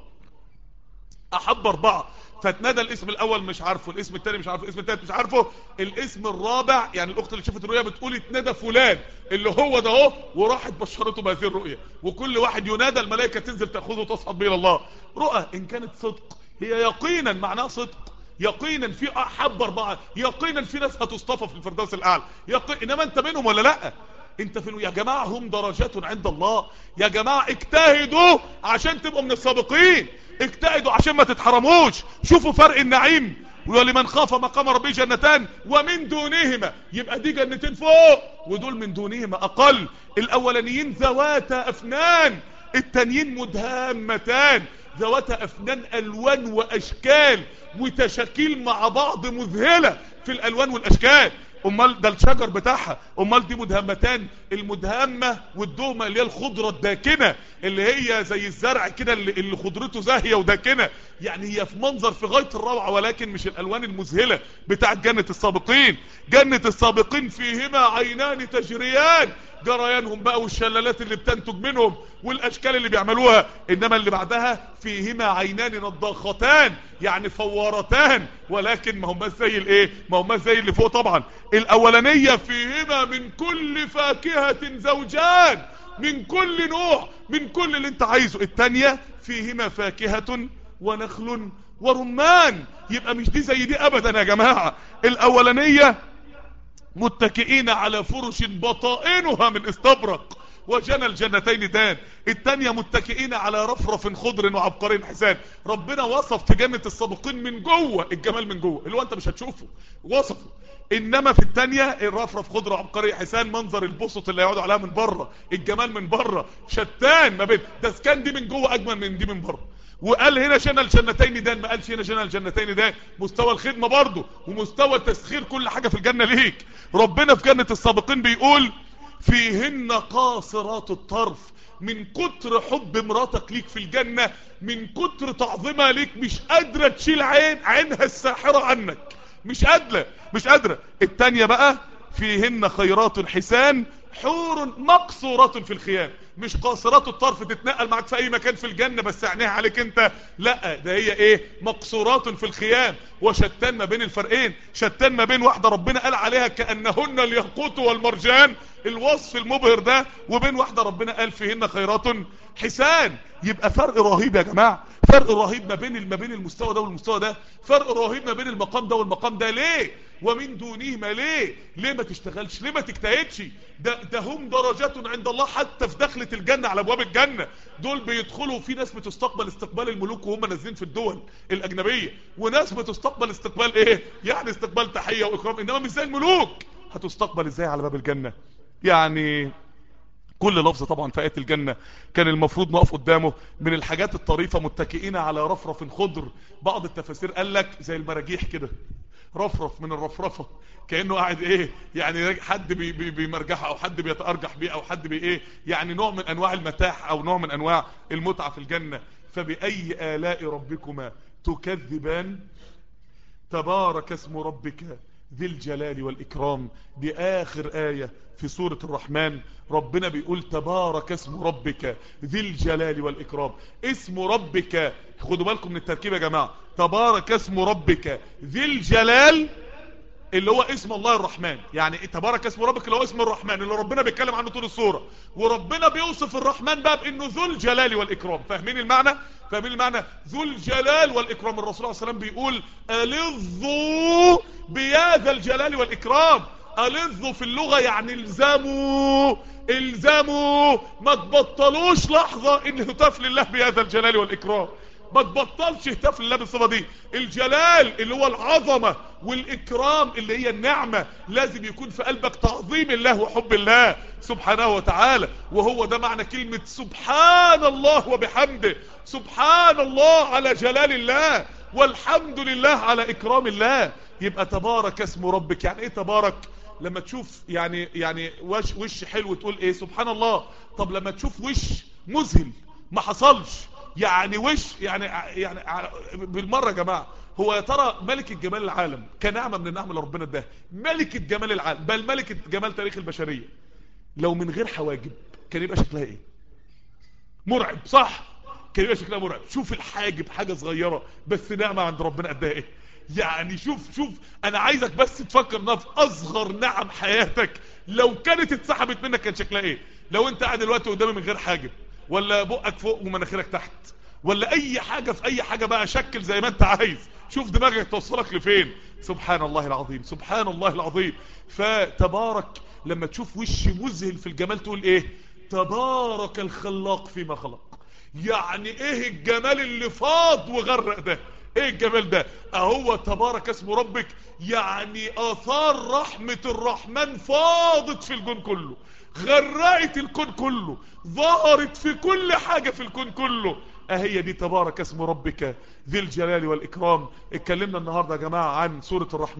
احب اربعة فتنادى الاسم الاول مش عارفه الاسم الثاني مش عارفه الاسم الثالث مش عارفه الاسم الرابع يعني الاخت اللي شافت الرؤيا بتقول اتنادى فلان اللي هو ده اهو وراحت بشرته بهذه الرؤيا وكل واحد ينادى الملائكه تنزل تاخذه وتصعد به الى الله رؤى ان كانت صدق هي يقينا معناها صدق يقينا في احب اربعه يقينا في ناس هتصطفى في الفردوس الاعلى يقين انما انت منهم ولا لا انت في يا جماعه هم درجات عند الله يا جماعه اجتهدوا عشان تبقوا من السابقين اجتهدوا عشان ما تتحرموش شوفوا فرق النعيم ولمن خاف مقام ربه جنتان ومن دونهما يبقى دي جنتين فوق ودول من دونهما اقل الاولانيين ذواتا افنان التانيين مدهامتان ذواتا افنان الوان واشكال وتشاكيل مع بعض مذهلة في الالوان والاشكال امال ده الشجر بتاعها امال دي مدهمتان المدهمة والدهمة اللي هي الخضرة الداكنة اللي هي زي الزرع كده اللي, اللي خضرته زاهية وداكنة يعني هي في منظر في غاية الروعة ولكن مش الالوان المذهلة بتاعت جنة السابقين جنة السابقين فيهما عينان تجريان جريانهم بقى والشلالات اللي بتنتج منهم والاشكال اللي بيعملوها انما اللي بعدها فيهما عينان نضاختان يعني فوارتان ولكن ما هم زي الايه ما هم زي اللي فوق طبعا الاولانيه فيهما من كل فاكهه زوجان من كل نوع من كل اللي انت عايزه التانية فيهما فاكهة ونخل ورمان يبقى مش دي زي دي ابدا يا جماعة الاولانية متكئين على فرش بطائنها من استبرق وجنى الجنتين دان التانية متكئين على رفرف خضر وعبقري حسان ربنا وصف في جنة السابقين من جوه الجمال من جوه اللي هو انت مش هتشوفه وصفه انما في التانية الرفرف خضر وعبقري حسان منظر البسط اللي يقعدوا عليها من بره الجمال من بره شتان ما بين ده سكان دي من جوه اجمل من دي من بره وقال هنا شنا الجنتين دان ما قالش هنا شنا الجنتين دان مستوى الخدمة برضه ومستوى تسخير كل حاجة في الجنة ليك ربنا في جنة السابقين بيقول فيهن قاصرات الطرف من كتر حب مراتك ليك في الجنة من كتر تعظيمها ليك مش قادرة تشيل عين عينها الساحرة عنك مش قادرة مش قادرة التانية بقى فيهن خيرات حسان حور مقصورات في الخيام مش قاصرات الطرف تتنقل معاك في اي مكان في الجنة بس عينيها عليك انت لا ده هي ايه مقصورات في الخيام وشتان ما بين الفرقين شتان ما بين واحدة ربنا قال عليها كأنهن الياقوت والمرجان الوصف المبهر ده وبين واحدة ربنا قال فيهن خيرات حسان يبقى فرق رهيب يا جماعة فرق رهيب ما بين ما بين المستوى ده والمستوى ده فرق رهيب ما بين المقام ده والمقام ده ليه ومن دونهما ليه ليه ما تشتغلش ليه ما تجتهدش ده ده هم درجات عند الله حتى في دخلة الجنة على ابواب الجنة دول بيدخلوا في ناس بتستقبل استقبال الملوك وهم نازلين في الدول الاجنبية وناس بتستقبل استقبال ايه يعني استقبال تحية واكرام انما مش زي الملوك هتستقبل ازاي على باب الجنة يعني كل لفظ طبعا في آيات الجنة كان المفروض نقف قدامه من الحاجات الطريفة متكئين على رفرف خضر بعض التفاسير قال لك زي المراجيح كده رفرف من الرفرفة كأنه قاعد ايه يعني حد بي بي بيمرجحه او حد بيتأرجح بيه او حد بي ايه يعني نوع من انواع المتاح او نوع من انواع المتعة في الجنة فبأي آلاء ربكما تكذبان تبارك اسم ربك ذي الجلال والإكرام دي آخر آية في سورة الرحمن ربنا بيقول تبارك اسم ربك ذي الجلال والإكرام اسم ربك خدوا بالكم من التركيب يا جماعة تبارك اسم ربك ذي الجلال اللي هو اسم الله الرحمن يعني تبارك اسم ربك اللي هو اسم الرحمن اللي ربنا بيتكلم عنه طول السورة وربنا بيوصف الرحمن بقى بانه ذو الجلال والإكرام فاهمين المعنى فاهمين المعنى ذو الجلال والإكرام الرسول صلى الله عليه وسلم بيقول ألظوا بهذا الجلال والإكرام ألظوا في اللغة يعني الزموا الزموا ما تبطلوش لحظة ان هتاف لله بهذا الجلال والإكرام ما تبطلش هتاف لله بالصفة دي الجلال اللي هو العظمة والإكرام اللي هي النعمة لازم يكون في قلبك تعظيم الله وحب الله سبحانه وتعالى وهو ده معنى كلمة سبحان الله وبحمده سبحان الله على جلال الله والحمد لله على إكرام الله يبقى تبارك اسم ربك يعني ايه تبارك لما تشوف يعني يعني وش وش حلو تقول ايه سبحان الله طب لما تشوف وش مذهل ما حصلش يعني وش يعني يعني بالمره يا جماعه هو يا ترى ملكة جمال العالم كنعمة من النعم اللي ربنا اداها ملكة جمال العالم بل ملكة جمال تاريخ البشرية لو من غير حواجب كان يبقى شكلها ايه مرعب صح كان يبقى شكلها مرعب شوف الحاجب حاجة صغيرة بس نعمة عند ربنا قدها ايه يعني شوف شوف انا عايزك بس تفكر انها في اصغر نعم حياتك لو كانت اتسحبت منك كان شكلها ايه لو انت قاعد دلوقتي قدامي من غير حاجب ولا بقك فوق ومناخيرك تحت ولا اي حاجة في اي حاجة بقى شكل زي ما انت عايز شوف دماغك توصلك لفين سبحان الله العظيم سبحان الله العظيم فتبارك لما تشوف وش مذهل في الجمال تقول ايه تبارك الخلاق فيما خلق يعني ايه الجمال اللي فاض وغرق ده ايه الجمال ده اهو تبارك اسم ربك يعني اثار رحمة الرحمن فاضت في الكون كله غرقت الكون كله ظهرت في كل حاجة في الكون كله اهي دي تبارك اسم ربك ذي الجلال والاكرام اتكلمنا النهاردة يا جماعة عن سورة الرحمن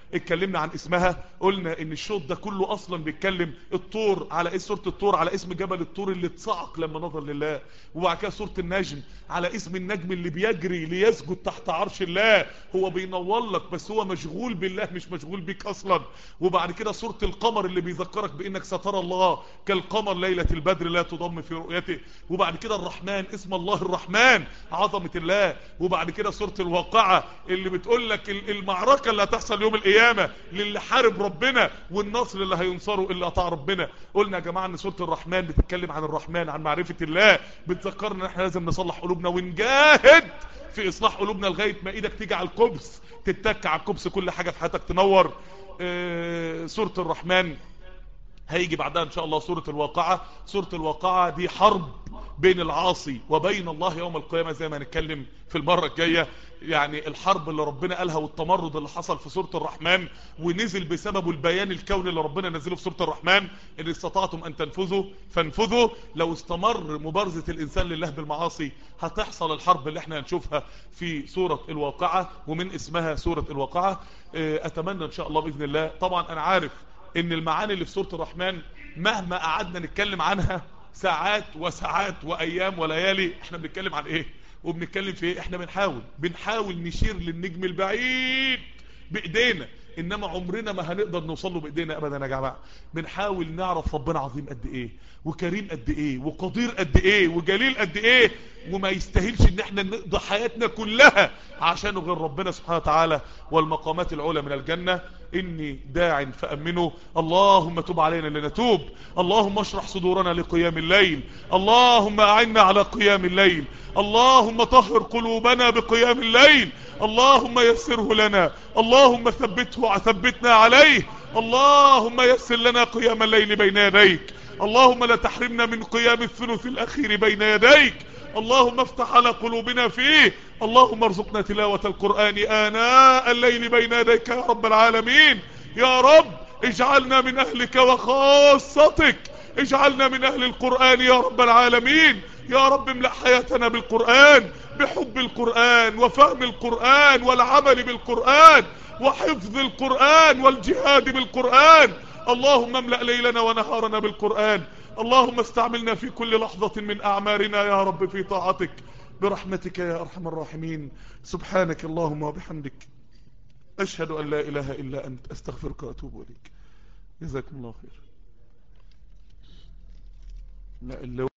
اتكلمنا عن اسمها قلنا ان الشوط ده كله اصلا بيتكلم الطور على اسم سورة الطور على اسم جبل الطور اللي اتصعق لما نظر لله وبعد كده سورة النجم على اسم النجم اللي بيجري ليسجد تحت عرش الله هو بينور لك بس هو مشغول بالله مش مشغول بيك اصلا وبعد كده سورة القمر اللي بيذكرك بانك سترى الله كالقمر ليلة البدر لا تضم في رؤيته وبعد كده الرحمن اسم الله الرحمن عظمة الله وبعد كده سورة الواقعة اللي بتقول لك المعركة اللي هتحصل يوم القيامة للي حارب ربنا والنصر اللي هينصره اللي اطاع ربنا قلنا يا جماعة ان سورة الرحمن بتتكلم عن الرحمن عن معرفة الله بتذكرنا ان احنا لازم نصلح قلوبنا ونجاهد في اصلاح قلوبنا لغاية ما ايدك تيجي على الكبس تتك على الكبس كل حاجة في حياتك تنور اه سورة الرحمن هيجي بعدها ان شاء الله سورة الواقعة سورة الواقعة دي حرب بين العاصي وبين الله يوم القيامة زي ما هنتكلم في المرة الجاية يعني الحرب اللي ربنا قالها والتمرد اللي حصل في سورة الرحمن ونزل بسببه البيان الكوني اللي ربنا نزله في سورة الرحمن ان استطعتم ان تنفذوا فانفذوا لو استمر مبارزة الانسان لله بالمعاصي هتحصل الحرب اللي احنا هنشوفها في سورة الواقعة ومن اسمها سورة الواقعة اتمنى ان شاء الله باذن الله طبعا انا عارف ان المعاني اللي في سورة الرحمن مهما قعدنا نتكلم عنها ساعات وساعات وايام وليالي احنا بنتكلم عن ايه وبنتكلم في ايه احنا بنحاول بنحاول نشير للنجم البعيد بايدينا انما عمرنا ما هنقدر نوصل له بايدينا ابدا يا جماعه بنحاول نعرف ربنا عظيم قد ايه وكريم قد ايه وقدير قد ايه وجليل قد ايه وما يستاهلش ان احنا نقضي حياتنا كلها عشانه غير ربنا سبحانه وتعالى والمقامات العلى من الجنة اني داع فامنوا اللهم تب علينا لنتوب اللهم اشرح صدورنا لقيام الليل اللهم اعنا على قيام الليل اللهم طهر قلوبنا بقيام الليل اللهم يسره لنا اللهم ثبته ثبتنا عليه اللهم يسر لنا قيام الليل بين يديك اللهم لا تحرمنا من قيام الثلث الاخير بين يديك اللهم افتح على قلوبنا فيه اللهم ارزقنا تلاوة القرآن آناء الليل بين يديك يا رب العالمين يا رب اجعلنا من أهلك وخاصتك اجعلنا من أهل القرآن يا رب العالمين يا رب املأ حياتنا بالقرآن بحب القرآن وفهم القرآن والعمل بالقرآن وحفظ القرآن والجهاد بالقرآن اللهم املأ ليلنا ونهارنا بالقرآن اللهم استعملنا في كل لحظة من أعمارنا يا رب في طاعتك برحمتك يا أرحم الراحمين سبحانك اللهم وبحمدك أشهد أن لا إله إلا أنت أستغفرك وأتوب إليك جزاكم الله خير لا